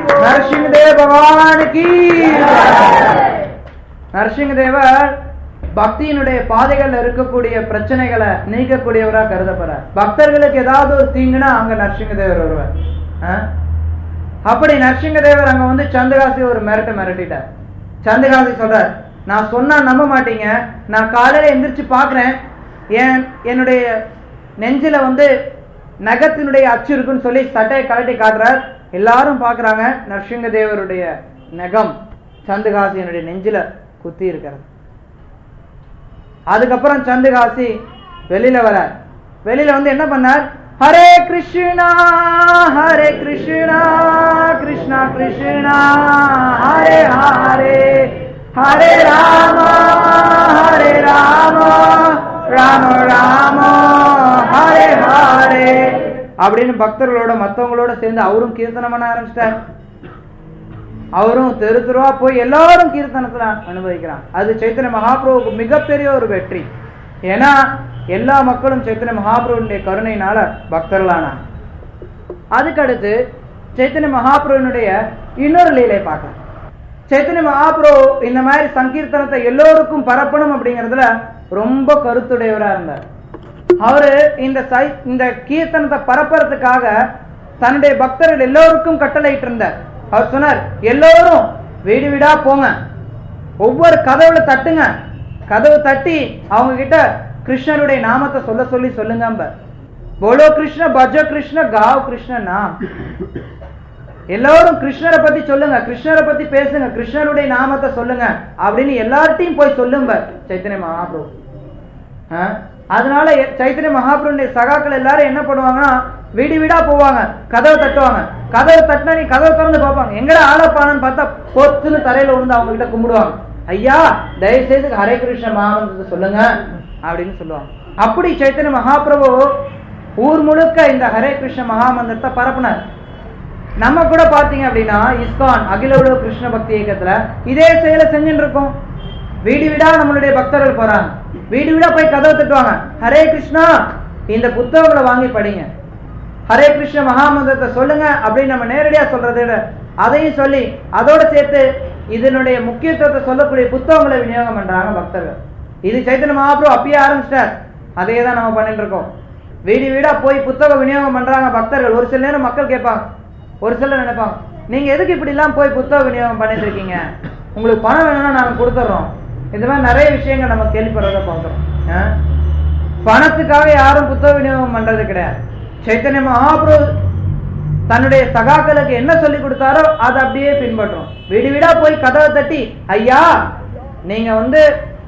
நரசிங்கதேவ பகவானுக்கு நரசிங்கதேவர் பக்தியினுடைய பாதைகள்ல இருக்கக்கூடிய பிரச்சனைகளை நீக்கக்கூடியவரா கருதப்படுறார் பக்தர்களுக்கு ஏதாவது ஒரு தீங்குனா அங்க நரசிங்கதேவர் வருவார் ஆ? அப்படி நரசிங்கதேவர் அங்க வந்து சந்திரகாசி ஒரு மிரட்டு மிரட்டிட்டார் சந்திரகாசி சொல்றார் நான் சொன்னா நம்ப மாட்டீங்க நான் காலையில எந்திரிச்சு பாக்குறேன் என் என்னுடைய நெஞ்சில வந்து நகத்தினுடைய அச்சு இருக்குன்னு சொல்லி சட்டையை கழட்டி காட்டுறார் எல்லாரும் பாக்குறாங்க நரசிங்கதேவருடைய நகம் சந்துகாசியனுடைய நெஞ்சில குத்தி இருக்கிறது அதுக்கப்புறம் சந்துகாசி வெளியில வரார் வெளியில வந்து என்ன பண்ணார் ஹரே கிருஷ்ணா ஹரே கிருஷ்ணா கிருஷ்ணா கிருஷ்ணா ஹரே ஹரே ஹரே ராம ஹரே ராம ராம ராம ஹரே ஹரே அப்படின்னு பக்தர்களோட மத்தவங்களோட சேர்ந்து அவரும் கீர்த்தனம் பண்ண ஆரம்பிச்சிட்டார் அவரும் தெரு தெருவா போய் எல்லாரும் கீர்த்தனத்துல அனுபவிக்கிறான் அது சைத்தன்ய மகாபிரபுவுக்கு மிகப்பெரிய ஒரு வெற்றி ஏன்னா எல்லா மக்களும் சைத்தன்ய மகாபிரபுடைய கருணையினால பக்தர்களானாங்க அதுக்கடுத்து சைத்தன்ய மகாபிரபுனுடைய இன்னொரு லீலை பார்க்கலாம் சைத்தன்ய மகாபிரபு இந்த மாதிரி சங்கீர்த்தனத்தை எல்லோருக்கும் பரப்பணும் அப்படிங்கறதுல ரொம்ப கருத்துடையவரா இருந்தார் அவரு இந்த சை இந்த கீர்த்தனத்தை பரப்புறதுக்காக தன்னுடைய பக்தர்கள் எல்லோருக்கும் கட்டளையிட்டு இருந்தார் அவர் சொன்னார் எல்லோரும் வீடு வீடா போங்க ஒவ்வொரு கதவுல தட்டுங்க கதவு தட்டி அவங்க கிட்ட கிருஷ்ணருடைய நாமத்தை சொல்ல சொல்லி சொல்லுங்க போலோ கிருஷ்ண பஜ கிருஷ்ண காவ் கிருஷ்ண நாம் எல்லாரும் கிருஷ்ணரை பத்தி சொல்லுங்க கிருஷ்ணரை பத்தி பேசுங்க கிருஷ்ணருடைய நாமத்தை சொல்லுங்க அப்படின்னு எல்லார்ட்டையும் போய் சொல்லுங்க சைத்தன்ய மகாபிரபு ஆ? அதனால எ- சைத்தன்ய மகாபிரபுடைய சகாக்கள் எல்லாரும் என்ன பண்ணுவாங்கன்னா வீடு வீடா போவாங்க கதவை தட்டுவாங்க கதவை தட்டினா நீ கதவை திறந்து பார்ப்பாங்க எங்கடா ஆளப்பானன்னு பார்த்தா பொத்துன்னு தரையில விழுந்து அவங்க கிட்ட கும்பிடுவாங்க ஐயா தயவு செய்து ஹரே கிருஷ்ண மகாமந்திரத்தை சொல்லுங்க அப்படின்னு சொல்லுவாங்க அப்படி சைத்தன்ய மகாபிரபு ஊர் முழுக்க இந்த ஹரே கிருஷ்ண மகாமந்திரத்தை பரப்புனார் நம்ம கூட பாத்தீங்க அப்படின்னா இஸ்கான் அகில உலக கிருஷ்ண பக்தி இயக்கத்துல இதே செயலை செஞ்சுட்டு இருக்கோம் வீடு வீடா நம்மளுடைய பக்தர்கள் போறாங்க வீடு வீடா போய் கதவை தட்டுவாங்க ஹரே கிருஷ்ணா இந்த புத்தகங்களை வாங்கி படிங்க ஹரே கிருஷ்ண மகாமந்திரத்தை சொல்லுங்க அப்படின்னு நம்ம நேரடியா சொல்றதை விட அதையும் சொல்லி அதோட சேர்த்து இதனுடைய முக்கியத்துவத்தை சொல்லக்கூடிய புத்தகங்களை விநியோகம் பண்றாங்க பக்தர்கள் இது சைத்தன்ய மகாபிரபு அப்பயே ஆரம்பிச்சிட்டார் அதே தான் நம்ம பண்ணிட்டு இருக்கோம் வீடு வீடா போய் புத்தகம் விநியோகம் பண்றாங்க பக்தர்கள் ஒரு சில நேரம் மக்கள் கேட்பாங்க ஒரு சிலர் நினைப்பாங்க நீங்க எதுக்கு இப்படி எல்லாம் போய் புத்தக விநியோகம் பண்ணிட்டு இருக்கீங்க உங்களுக்கு பணம் வேணும்னா நாங்க கொடுத்துட்றோம் இந்த மாதிரி நிறைய விஷயங்கள் நம்ம கேள்விப்படுறத பார்க்கிறோம் ஆ? பணத்துக்காக யாரும் புத்தக விநியோகம் பண்றது கிடையாது சைத்தன்ய மகாபிரபு தன்னுடைய சகாக்களுக்கு என்ன சொல்லி கொடுத்தாரோ அதை அப்படியே பின்பற்றும் வீடு வீடா போய் கதவை தட்டி ஐயா நீங்க வந்து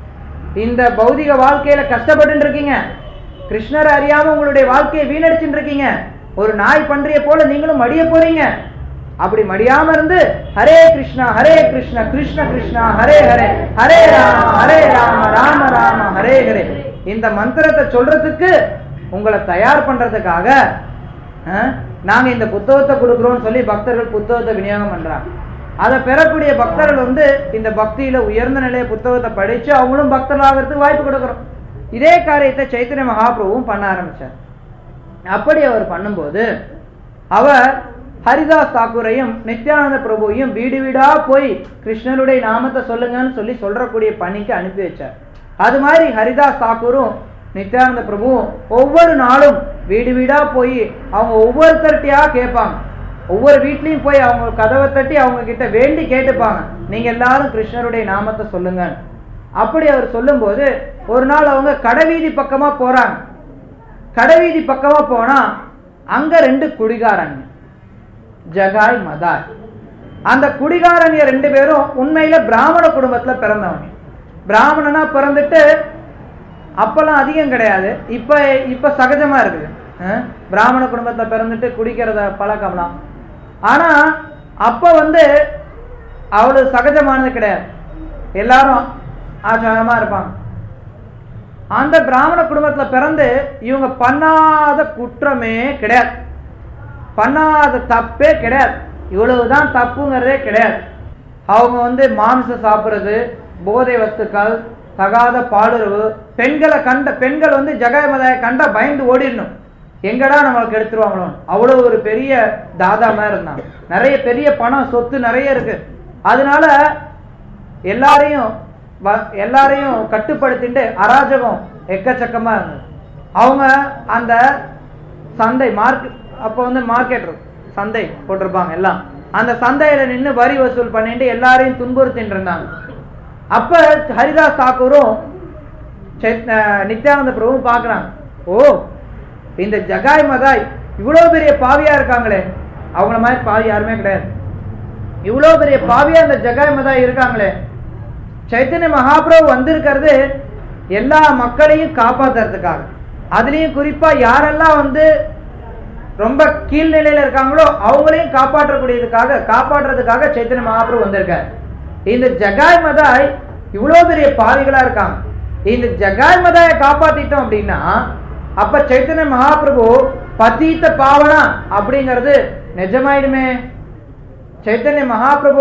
இந்த பௌதிக வாழ்க்கையில கஷ்டப்பட்டு இருக்கீங்க கிருஷ்ணரை அறியாம உங்களுடைய வாழ்க்கையை வீணடிச்சுட்டு இருக்கீங்க ஒரு நாய் பன்றிய போல நீங்களும் மடிய போறீங்க அப்படி மடியாம இருந்து ஹரே கிருஷ்ணா ஹரே கிருஷ்ணா கிருஷ்ண கிருஷ்ணா ஹரே ஹரே ஹரே ராம ஹரே ராம ராம ராம ஹரே ஹரே இந்த மந்திரத்தை சொல்றதுக்கு உங்களை தயார் பண்றதுக்காக அஹ், நாங்க இந்த புத்தகத்தை கொடுக்குறோம்னு சொல்லி பக்தர்கள் புத்தகத்தை விநியோகம் பண்றாங்க அதை பெறக்கூடிய பக்தர்கள் வந்து இந்த பக்தியில உயர்ந்த நிலைய புத்தகத்தை படிச்சு அவங்களும் பக்தர்களாகிறதுக்கு வாய்ப்பு கொடுக்குறோம் இதே காரியத்தை சைத்தன்ய மகாபிரபுவும் பண்ண ஆரம்பிச்சார் அப்படி அவர் பண்ணும்போது அவர் ஹரிதாஸ் தாக்கூரையும் நித்யானந்த பிரபுவையும் வீடு வீடா போய் கிருஷ்ணருடைய நாமத்தை சொல்லுங்கன்னு சொல்லி சொல்றக்கூடிய பணிக்கு அனுப்பி வச்சார் அது மாதிரி ஹரிதாஸ் தாக்கூரும் நித்யானந்த பிரபுவும் ஒவ்வொரு நாளும் வீடு வீடா போய் அவங்க ஒவ்வொருத்தர்கிட்டயா கேட்பாங்க ஒவ்வொரு வீட்லயும் போய் அவங்க கதவை தட்டி அவங்க கிட்ட வேண்டி கேட்டுப்பாங்க நீங்க எல்லாரும் கிருஷ்ணருடைய நாமத்தை சொல்லுங்க அப்படி அவர் சொல்லும்போது ஒரு நாள் அவங்க கடைவீதி பக்கமா போறாங்க கடைவீதி பக்கமா போனா அங்க ரெண்டு குடிகாரங்க ஜகாய் மதாய் அந்த குடிகாரங்க ரெண்டு பேரும் உண்மையில பிராமண குடும்பத்துல பிறந்தவங்க பிராமணனா பிறந்துட்டு அப்பெல்லாம் அதிகம் கிடையாது இப்ப இப்ப சகஜமா இருக்குது அஹ், பிராமண குடும்பத்துல பிறந்துட்டு குடிக்கிறத பழக்கம்லாம் ஆனா அப்ப வந்து அவ்வளவு சகஜமானது கிடையாது எல்லாரும் ஆச்சாரமா இருப்பாங்க அந்த பிராமண குடும்பத்துல பிறந்து இவங்க பண்ணாத குற்றமே கிடையாது பண்ணாத தப்பே கிடையாது இவ்வளவுதான் தப்புங்கிறதே கிடையாது அவங்க வந்து மாமிசம் சாப்பிடுறது போதை வஸ்துக்கள் தகாத பாலுறவு பெண்களை கண்ட பெண்கள் வந்து ஜெகமதாய கண்டா பயந்து ஓடிடணும் எங்கடா நம்மளுக்கு எடுத்துருவாங்களோ அவ்வளவு ஒரு பெரிய தாதா மாதிரி இருந்தாங்க நிறைய பெரிய பணம் சொத்து நிறைய இருக்கு அதனால எல்லாரையும் வ- எல்லாரையும் கட்டுப்படுத்திட்டு அராஜகம் எக்கச்சக்கமா இருந்தது அவங்க அந்த சந்தை மார்க்கெட் அப்போ வந்து மார்க்கெட் இருக்கும் சந்தை போட்டிருப்பாங்க எல்லாம் அந்த சந்தையில நின்னு வரி வசூல் பண்ணிட்டு எல்லாரையும் துன்புறுத்திட்டு இருந்தாங்க அப்ப ஹரிதாஸ் தாக்கூரும் சைத்- அஹ் நித்யானந்த பிரபுவும் பார்க்கறாங்க ஓ இந்த ஜகாய் மதாய் இவ்வளவு பெரிய பாவியா இருக்காங்களே அவங்கள மாதிரி பாவி யாருமே கிடையாது இவ்வளவு பெரிய பாவியா இந்த ஜகாய் மதாய் இருக்காங்களே சைத்தன்ய மகாபிரபு வந்திருக்கிறது எல்லா மக்களையும் காப்பாத்துறதுக்காக அதுலயும் குறிப்பா யாரெல்லாம் வந்து ரொம்ப கீழ்நிலையில இருக்காங்களோ அவங்களையும் காப்பாற்றக்கூடியதுக்காக காப்பாற்றுறதுக்காக சைத்தன்ய மகாபிரபு வந்திருக்காரு இந்த ஜகாய் மதாய் இவ்வளவு பெரிய பாவிகளா இருக்காங்க இந்த ஜகாய் மதாயை காப்பாத்திட்டோம் அப்படின்னா அப்ப சைத்தன்ய மகாபிரபு பதீத்த பாவனா அப்படிங்கிறது நிஜமாயிடுமே சைத்தன்ய மகாபிரபு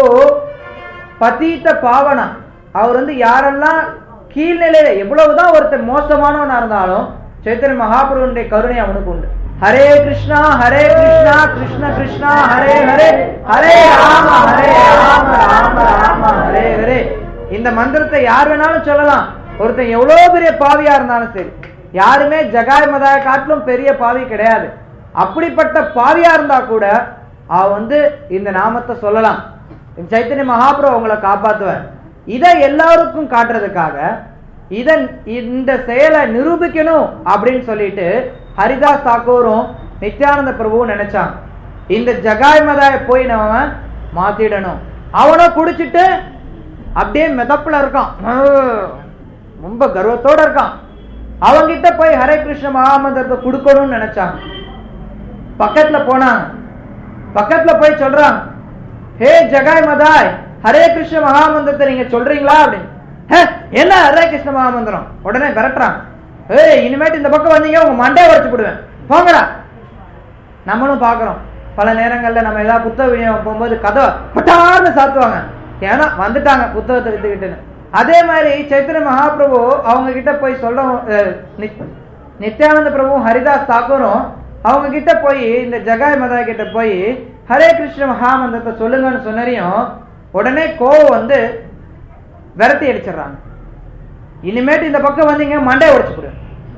பதீத்த பாவனா அவர் வந்து யாரெல்லாம் கீழ்நிலையில எவ்வளவுதான் ஒருத்தர் மோசமானவனா இருந்தாலும் சைத்தன்ய மகாபிரபுடைய கருணை அவனுக்கு உண்டு ஹரே கிருஷ்ணா ஹரே கிருஷ்ணா கிருஷ்ண கிருஷ்ணா ஹரே ஹரே ஹரே ராம ஹரே ராம ராம ராம ஹரே ஹரே இந்த மந்திரத்தை யார் வேணாலும் சொல்லலாம் ஒருத்தன் எவ்வளவு பெரிய பாவியா இருந்தாலும் சரி யாருமே ஜகாய் மதாய காட்டிலும் பெரிய பாவி கிடையாது அப்படிப்பட்ட பாவியா இருந்தா கூட அவ வந்து இந்த நாமத்தை சொல்லலாம் சைத்தன்ய மகாபுரம் அவங்கள காப்பாத்துவார் இதை எல்லாருக்கும் காட்டுறதுக்காக இதன் இந்த செயலை நிரூபிக்கணும் அப்படின்னு சொல்லிட்டு ஹரிதாஸ் தாக்கூரும் நித்யானந்த பிரபுவும் நினைச்சாங்க இந்த ஜகாய் மதாய போய் நம்ம மாத்திடணும் அவனும் குடிச்சிட்டு அப்படியே மிதப்புல இருக்கான் ஆஹ், ரொம்ப கர்வத்தோட இருக்கான் அவங்கிட்ட போய் ஹரே கிருஷ்ண மகாமந்திரத்தை கொடுக்கணும்னு நினைச்சாங்க பக்கத்துல போனாங்க பக்கத்துல போய் சொல்றாங்க ஹே ஜகாய் மதாய் ஹரே கிருஷ்ண மகாமந்திரத்தை நீங்க சொல்றீங்களா அப்படின்னு "ஹே, என்ன ஹரே கிருஷ்ண மகாமந்திரம் உடனே விரட்டுறாங்க ஏய் இனிமேட்டு இந்த பக்கம் வந்தீங்க உங்க மண்டையை உடைச்சு விடுவேன் போங்கடா நம்மளும் பாக்குறோம் பல நேரங்கள்ல நம்ம ஏதாவது புத்தக விநியோகம் போகும்போது கதவை பட்டார்னு சாத்துவாங்க ஏன்னா வந்துட்டாங்க புத்தகத்தை வித்துக்கிட்டுன்னு அதே மாதிரி சைத்தன்ய மகாபிரபு அவங்க கிட்ட போய் சொல்ல அஹ், நித்- நித்யானந்த பிரபு ஹரிதாஸ் தாக்கூரும் அவங்க கிட்ட போய் இந்த ஜகாய் மதா கிட்ட போய் ஹரே கிருஷ்ண மகாமந்திரத்தை சொல்லுங்கன்னு சொன்னரையும் உடனே கோவம் வந்து விரட்டி அடிச்சிடுறாங்க இனிமேட்டு இந்த பக்கம் வந்தீங்க மண்டையை உடைச்சு போடு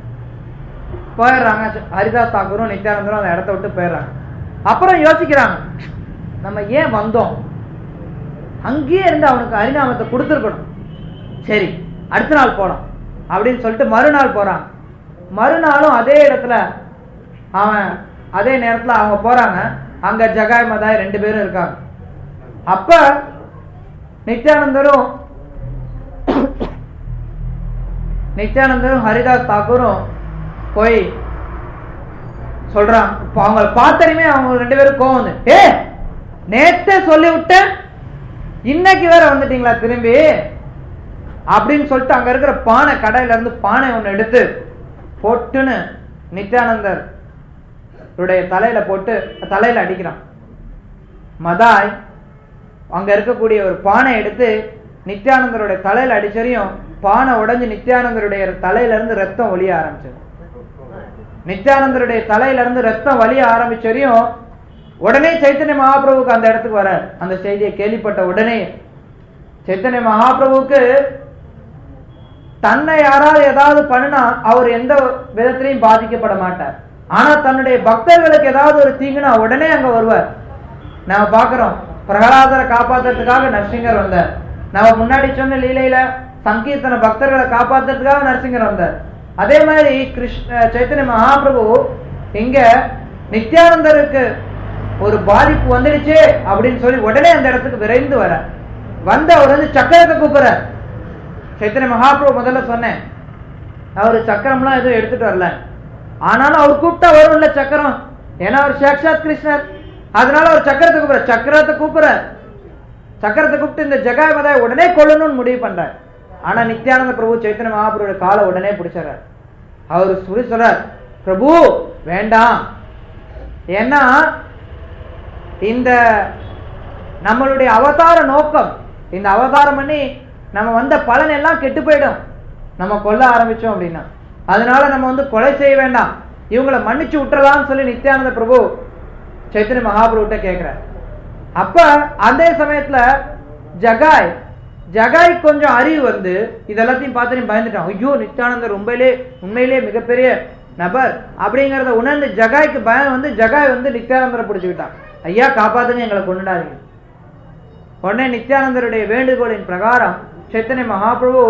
போயிடுறாங்க ஹரிதாஸ் தாக்கூரும் நித்யானந்தரும் அந்த இடத்த விட்டு போயிடுறாங்க அப்புறம் யோசிக்கிறாங்க நம்ம ஏன் வந்தோம் அங்கேயே இருந்து அவனுக்கு ஹரிநாமத்தை கொடுத்துருக்கணும் சரி அடுத்த நாள் போலாம் அப்படின்னு சொல்லிட்டு மறுநாள் போறாங்க மறுநாளும் அதே இடத்துல அவன் அதே நேரத்துல அவங்க போறாங்க அங்க ஜகாய் மதாய் ரெண்டு பேரும் இருக்காங்க அப்ப நித்யானந்தரும் நித்யானந்தரும் ஹரிதாஸ் தாக்கூரும் போய் சொல்றான் இப்ப அவங்க பார்த்ததுமே அவங்க ரெண்டு பேரும் கோவம் வந்து ஏ நேத்தே சொல்லி விட்டேன் இன்னைக்கு வேற வந்துட்டீங்களா திரும்பி அப்படின்னு சொல்லிட்டு அங்க இருக்கிற பானை கடையில இருந்து பானை ஒண்ணு எடுத்து போட்டுன்னு நித்யானந்தர் உடைய தலையில போட்டு தலையில அடிக்கிறான் மதாய் அங்க இருக்கக்கூடிய ஒரு பானை எடுத்து நித்யானந்தருடைய தலையில அடிச்சரையும் பானை உடைஞ்சு நித்யானந்தருடைய தலையில இருந்து ரத்தம் ஒளிய ஆரம்பிச்சது நித்யானந்தருடைய தலையில இருந்து ரத்தம் வலிய ஆரம்பிச்சரையும் உடனே சைத்தன்ய மகாபிரபுக்கு அந்த இடத்துக்கு வர அந்த செய்தியை கேள்விப்பட்ட உடனே சைத்தன்ய மகாபிரபுவுக்கு தன்னை யாராவது ஏதாவது பண்ணுனா அவர் எந்த விதத்திலையும் பாதிக்கப்பட மாட்டார் ஆனா தன்னுடைய பக்தர்களுக்கு ஏதாவது ஒரு தீங்குனா உடனே அங்க வருவார் நாம பாக்குறோம் பிரகலாதரை காப்பாத்துறதுக்காக நரசிங்கர் வந்தார் நம்ம முன்னாடி சொன்ன லீலையில சங்கீர்த்தன பக்தர்களை காப்பாத்துறதுக்காக நரசிங்கர் வந்தார் அதே மாதிரி கிருஷ்ண சைத்தன்ய மகாபிரபு இங்க நித்யானந்தருக்கு ஒரு பாதிப்பு வந்துடுச்சு அப்படின்னு சொல்லி உடனே அந்த இடத்துக்கு விரைந்து வர வந்து அவர் வந்து சக்கரத்தை கூப்பிடுறார் சைத்தன்ய மகாபிரபு முதல்ல சொன்னேன் அவர் சக்கரம்லாம் எதுவும் எடுத்துட்டு வரல ஆனாலும் அவர் கூப்பிட்டா வரும்ல சக்கரம் ஏன்னா அவர் சாட்சாத் கிருஷ்ணர் அதனால அவர் சக்கரத்தை கூப்பிடுற சக்கரத்தை கூப்பிடுற சக்கரத்தை கூப்பிட்டு இந்த ஜகாய் மதாய் உடனே கொல்லணும்னு முடிவு பண்றார் ஆனா நித்யானந்த பிரபு சைத்தன்ய மகாபிரபுடைய காலை உடனே பிடிச்சார் அவர் சொல்லி சொல்றார் பிரபு வேண்டாம் ஏன்னா இந்த நம்மளுடைய அவதார நோக்கம் இந்த அவதாரம் பண்ணி நம்ம வந்த பலன் எல்லாம் கெட்டு போயிடும் நம்ம கொல்ல ஆரம்பிச்சோம் அப்படின்னா அதனால நம்ம வந்து கொலை செய்ய வேண்டாம் இவங்களை மன்னிச்சு விட்டுறலாம்னு சொல்லி நித்யானந்த பிரபு சைத்தன்ய மகாபிரபுட்ட கேட்கிறார் அப்ப அதே சமயத்துல ஜகாய் ஜகாய் கொஞ்சம் அறிவு வந்து இதெல்லாத்தையும் பார்த்து பயந்துட்டான் ஐயோ நித்யானந்தர் உண்மையிலே உண்மையிலே மிகப்பெரிய நபர் அப்படிங்கறத உணர்ந்து ஜகாய்க்கு பயம் வந்து ஜகாய் வந்து நித்யானந்தரை பிடிச்சுக்கிட்டான் ஐயா காப்பாத்துங்க எங்களை கொண்டுடாதீங்க உடனே நித்யானந்தருடைய வேண்டுகோளின் பிரகாரம் சைத்தன்ய மகாபிரபு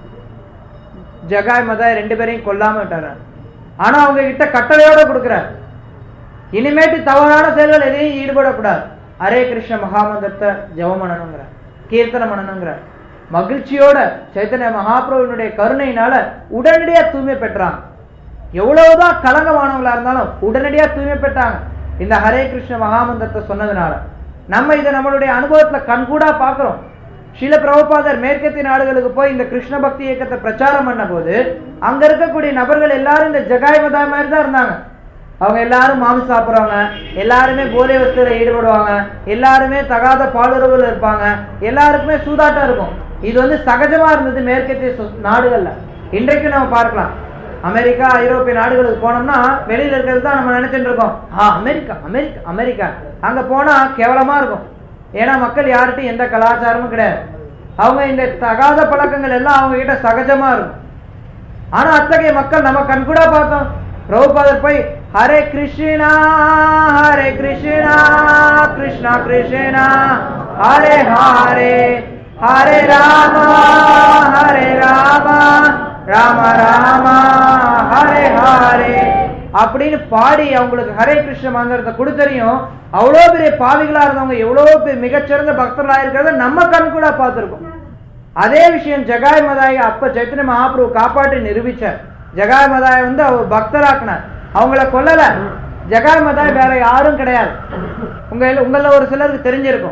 ஜகாய் மதாய் ரெண்டு பேரையும் கொல்லாம விட்டாரு ஆனா அவங்க கிட்ட கட்டளையோட கொடுக்கிறார் இனிமேட்டு தவறான செயல்கள் எதையும் ஈடுபடக்கூடாது ஹரே கிருஷ்ண மகாமந்திரத்தை ஜெபம் பண்ணணுங்கிறார் கீர்த்தனம் பண்ணணுங்கிறார் மகிழ்ச்சியோட சைத்தன்ய மகாபிரபுனுடைய கருணையினால உடனடியா தூய்மை பெற்றாங்க எவ்வளவுதான் கலங்கமானவங்களா இருந்தாலும் உடனடியா தூய்மை பெற்றாங்க இந்த ஹரே கிருஷ்ண மகாமந்திரத்தை சொன்னதுனால நம்ம இதை நம்மளுடைய அனுபவத்துல கண்கூடா பாக்குறோம் சில பிரபுபாதர் மேற்கத்திய நாடுகளுக்கு போய் இந்த கிருஷ்ண பக்தி இயக்கத்தை பிரச்சாரம் பண்ண போது அங்க இருக்கக்கூடிய நபர்கள் எல்லாரும் இந்த ஜகாய் மதா மாதிரி தான் இருந்தாங்க அவங்க எல்லாரும் மாமிசம் சாப்பிடுறவங்க எல்லாருமே போதை வஸ்துல ஈடுபடுவாங்க எல்லாருமே தகாத பாலுறவுல இருப்பாங்க எல்லாருக்குமே சூதாட்டம் இருக்கும் இது வந்து சகஜமா இருந்தது மேற்கத்திய சொ- நாடுகள்ல இன்றைக்கு நம்ம பார்க்கலாம் அமெரிக்கா ஐரோப்பிய நாடுகளுக்கு போனோம்னா வெளியில இருக்கிறது தான் நம்ம நினைச்சிட்டு இருக்கோம் ஆ அமெரிக்கா அமெரிக்கா அமெரிக்கா அங்க போனா கேவலமா இருக்கும் ஏன்னா மக்கள் யார்கிட்டயும் எந்த கலாச்சாரமும் கிடையாது அவங்க இந்த தகாத பழக்கங்கள் எல்லாம் அவங்க கிட்ட சகஜமா இருக்கும் ஆனா அத்தகைய மக்கள் நம்ம கண்கூடா பார்த்தோம் பிரபுபாதர் போய் ஹரே கிருஷ்ணா ஹரே கிருஷ்ணா கிருஷ்ணா கிருஷ்ணா ஹரே ஹரே ஹரே ராமா ஹரே ராமா ராம ராமா ஹரே ஹரே அப்படின்னு பாடி அவங்களுக்கு ஹரே கிருஷ்ண மந்திரத்தை கொடுத்தறியும் அவ்வளோ பெரிய பாவிகளா இருந்தவங்க எவ்வளோ பெரிய மிகச்சிறந்த பக்தர்களா இருக்கிறத நம்ம கண் கூட பார்த்திருக்கோம் அதே விஷயம் ஜகாய் மதாயை அப்ப சைத்தன்ய மகாபிரபு காப்பாற்றி நிரூபிச்சார் ஜகாய் மதாயை வந்து அவர் பக்தராக்குனார் அவங்கள கொல்லல ஜகாய் மதாய் வேற யாரும் கிடையாது உங்க உங்கள ஒரு சிலருக்கு தெரிஞ்சிருக்கும்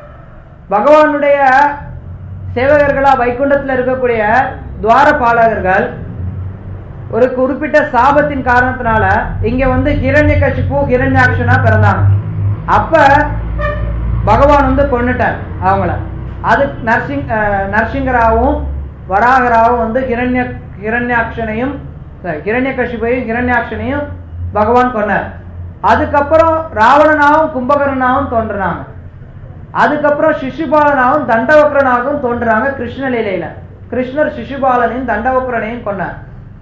பகவானுடைய சேவகர்களா வைகுண்டத்துல இருக்கக்கூடிய துவாரபாலகர்கள் ஒரு குறிப்பிட்ட சாபத்தின் காரணத்தினால இங்க வந்து ஹிரண்ய கசிப்பு ஹிரண்யாட்சனா பிறந்தாங்க அப்ப பகவான் வந்து கொன்னுட்டார் அவங்கள அது நரசிங் அஹ், நரசிங்கராவும் வராகராவும் வந்து ஹிரண்ய ஹிரண்யாட்சனையும் ஹிரண்ய கசிப்பையும் ஹிரண்யாட்சனையும் பகவான் கொன்னார் அதுக்கப்புறம் ராவணனாவும் கும்பகர்ணனாவும் தோன்றுனாங்க அதுக்கப்புறம் சிசுபாலனாவும் தண்டவக்ரனாகவும் தோன்றுறாங்க கிருஷ்ண லீலையில கிருஷ்ணர் சிசுபாலனையும் தண்டவக்ரனையும் கொன்னார்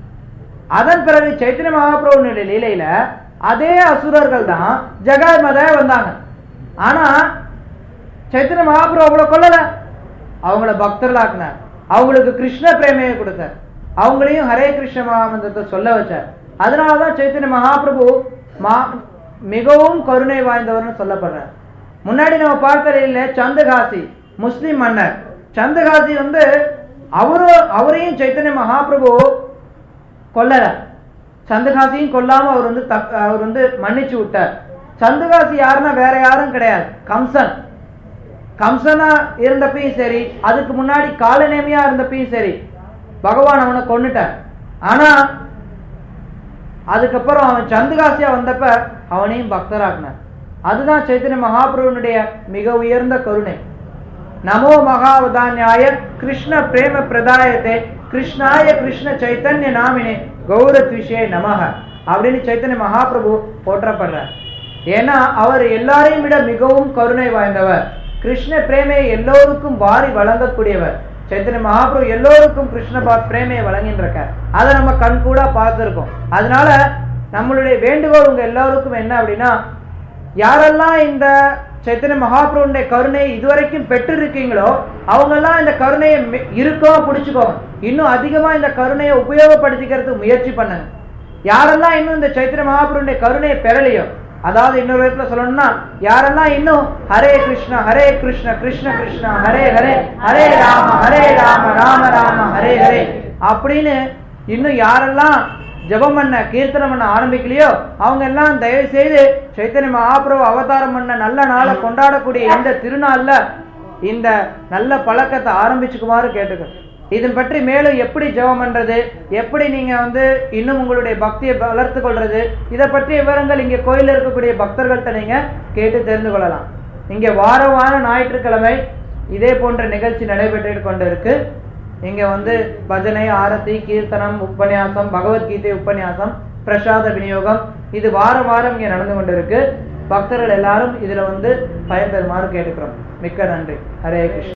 அதன் பிறகு சைத்தன்ய மகாபிரபுனுடைய லீலையில அதே அசுரர்கள் தான் ஜெகாய் மத வந்தாங்க ஆனா சைத்தன்ய மகாபிரபு அவங்கள கொல்லல அவங்கள பக்தர்களாக்குனார் அவங்களுக்கு கிருஷ்ண பிரேமையை கொடுத்தார் அவங்களையும் ஹரே கிருஷ்ண மகாமந்திரத்தை சொல்ல வச்சார் அதனாலதான் சைத்தன்ய மகாபிரபு மா மிகவும் கருணை வாய்ந்தவர்னு சொல்லப்படுறார் முன்னாடி நம்ம பார்த்த இல்ல சந்தகாசி முஸ்லிம் மன்னர் சந்தகாசி வந்து அவரு அவரையும் சைத்தன்ய மகாபிரபு கொல்லல சந்தகாசியும் கொல்லாம அவர் வந்து தப்- அவர் வந்து மன்னிச்சு விட்டார் சந்தகாசி யாருன்னா வேற யாரும் கிடையாது கம்சன் கம்சனா இருந்தப்பையும் சரி அதுக்கு முன்னாடி காலநேமியா இருந்தப்பையும் சரி பகவான் அவனை கொன்னுட்டார் ஆனா அதுக்கப்புறம் அவன் சந்துகாசியா வந்தப்ப அவனையும் பக்தராக்குனார் அதுதான் சைத்தன்ய மகாபிரபுனுடைய மிக உயர்ந்த கருணை நமோ மகாவதான்யாய கிருஷ்ண பிரேம பிரதாயத்தே கிருஷ்ணாய கிருஷ்ண சைத்தன்ய நாமினே கௌரத்விஷே நமக அப்படின்னு சைத்தன்ய மகாபிரபு போற்றப்படுறார் ஏன்னா அவர் எல்லாரையும் விட மிகவும் கருணை வாய்ந்தவர் கிருஷ்ண பிரேமையை எல்லோருக்கும் வாரி வழங்கக்கூடியவர் சைத்தன்ய மகாபிரபு எல்லோருக்கும் கிருஷ்ண பா- பிரேமையை வழங்கின்றிருக்கார் அதை நம்ம கண் கூட பார்த்திருக்கோம் அதனால நம்மளுடைய வேண்டுகோள் உங்க எல்லாருக்கும் என்ன அப்படின்னா யாரெல்லாம் இந்த சைத்தன்ய மகாபிரபுடைய கருணையை இதுவரைக்கும் பெற்றிருக்கீங்களோ அவங்க எல்லாம் இந்த கருணையை மி- இருக்கோ பிடிச்சுக்கோங்க இன்னும் அதிகமா இந்த கருணையை உபயோகப்படுத்திக்கிறதுக்கு முயற்சி பண்ணுங்க யாரெல்லாம் இன்னும் இந்த சைத்தன்ய மகாபிரபுடைய கருணையை பெறலையோ அதாவது இன்னொரு விதத்துல சொல்லணும்னா யாரெல்லாம் இன்னும் ஹரே கிருஷ்ணா ஹரே கிருஷ்ண கிருஷ்ண கிருஷ்ணா ஹரே ஹரே ஹரே ராம ஹரே ராம ராம ராம ஹரே ஹரே அப்படின்னு இன்னும் யாரெல்லாம் ஜெபம் பண்ண கீர்த்தனம் பண்ண ஆரம்பிக்கலையோ அவங்க எல்லாம் தயவு செய்து சைத்தன்ய மகாபிரபு அவதாரம் பண்ண நல்ல நாளை கொண்டாடக்கூடிய இந்த திருநாள்ல இந்த நல்ல பழக்கத்தை ஆரம்பிச்சுக்குமாறு கேட்டுக்கிறேன் இதன் பற்றி மேலும் எப்படி ஜெபம் பண்றது எப்படி நீங்க வந்து இன்னும் உங்களுடைய பக்தியை வளர்த்து கொள்றது இதை பற்றிய விவரங்கள் இங்க கோயில்ல இருக்கக்கூடிய பக்தர்கள்ட்ட நீங்க கேட்டு தெரிந்து கொள்ளலாம் இங்க வார வாரம் ஞாயிற்றுக்கிழமை இதே போன்ற நிகழ்ச்சி நடைபெற்று கொண்டு இருக்கு இங்க வந்து பஜனை ஆரத்தி கீர்த்தனம் உபன்யாசம் பகவத்கீதை உபன்யாசம் பிரசாத விநியோகம் இது வாரம் வாரம் இங்க நடந்து கொண்டு இருக்கு பக்தர்கள் எல்லாரும் இதுல வந்து பயன்பெறுமாறு கேட்டுக்கிறோம் மிக்க நன்றி ஹரே கிருஷ்ணா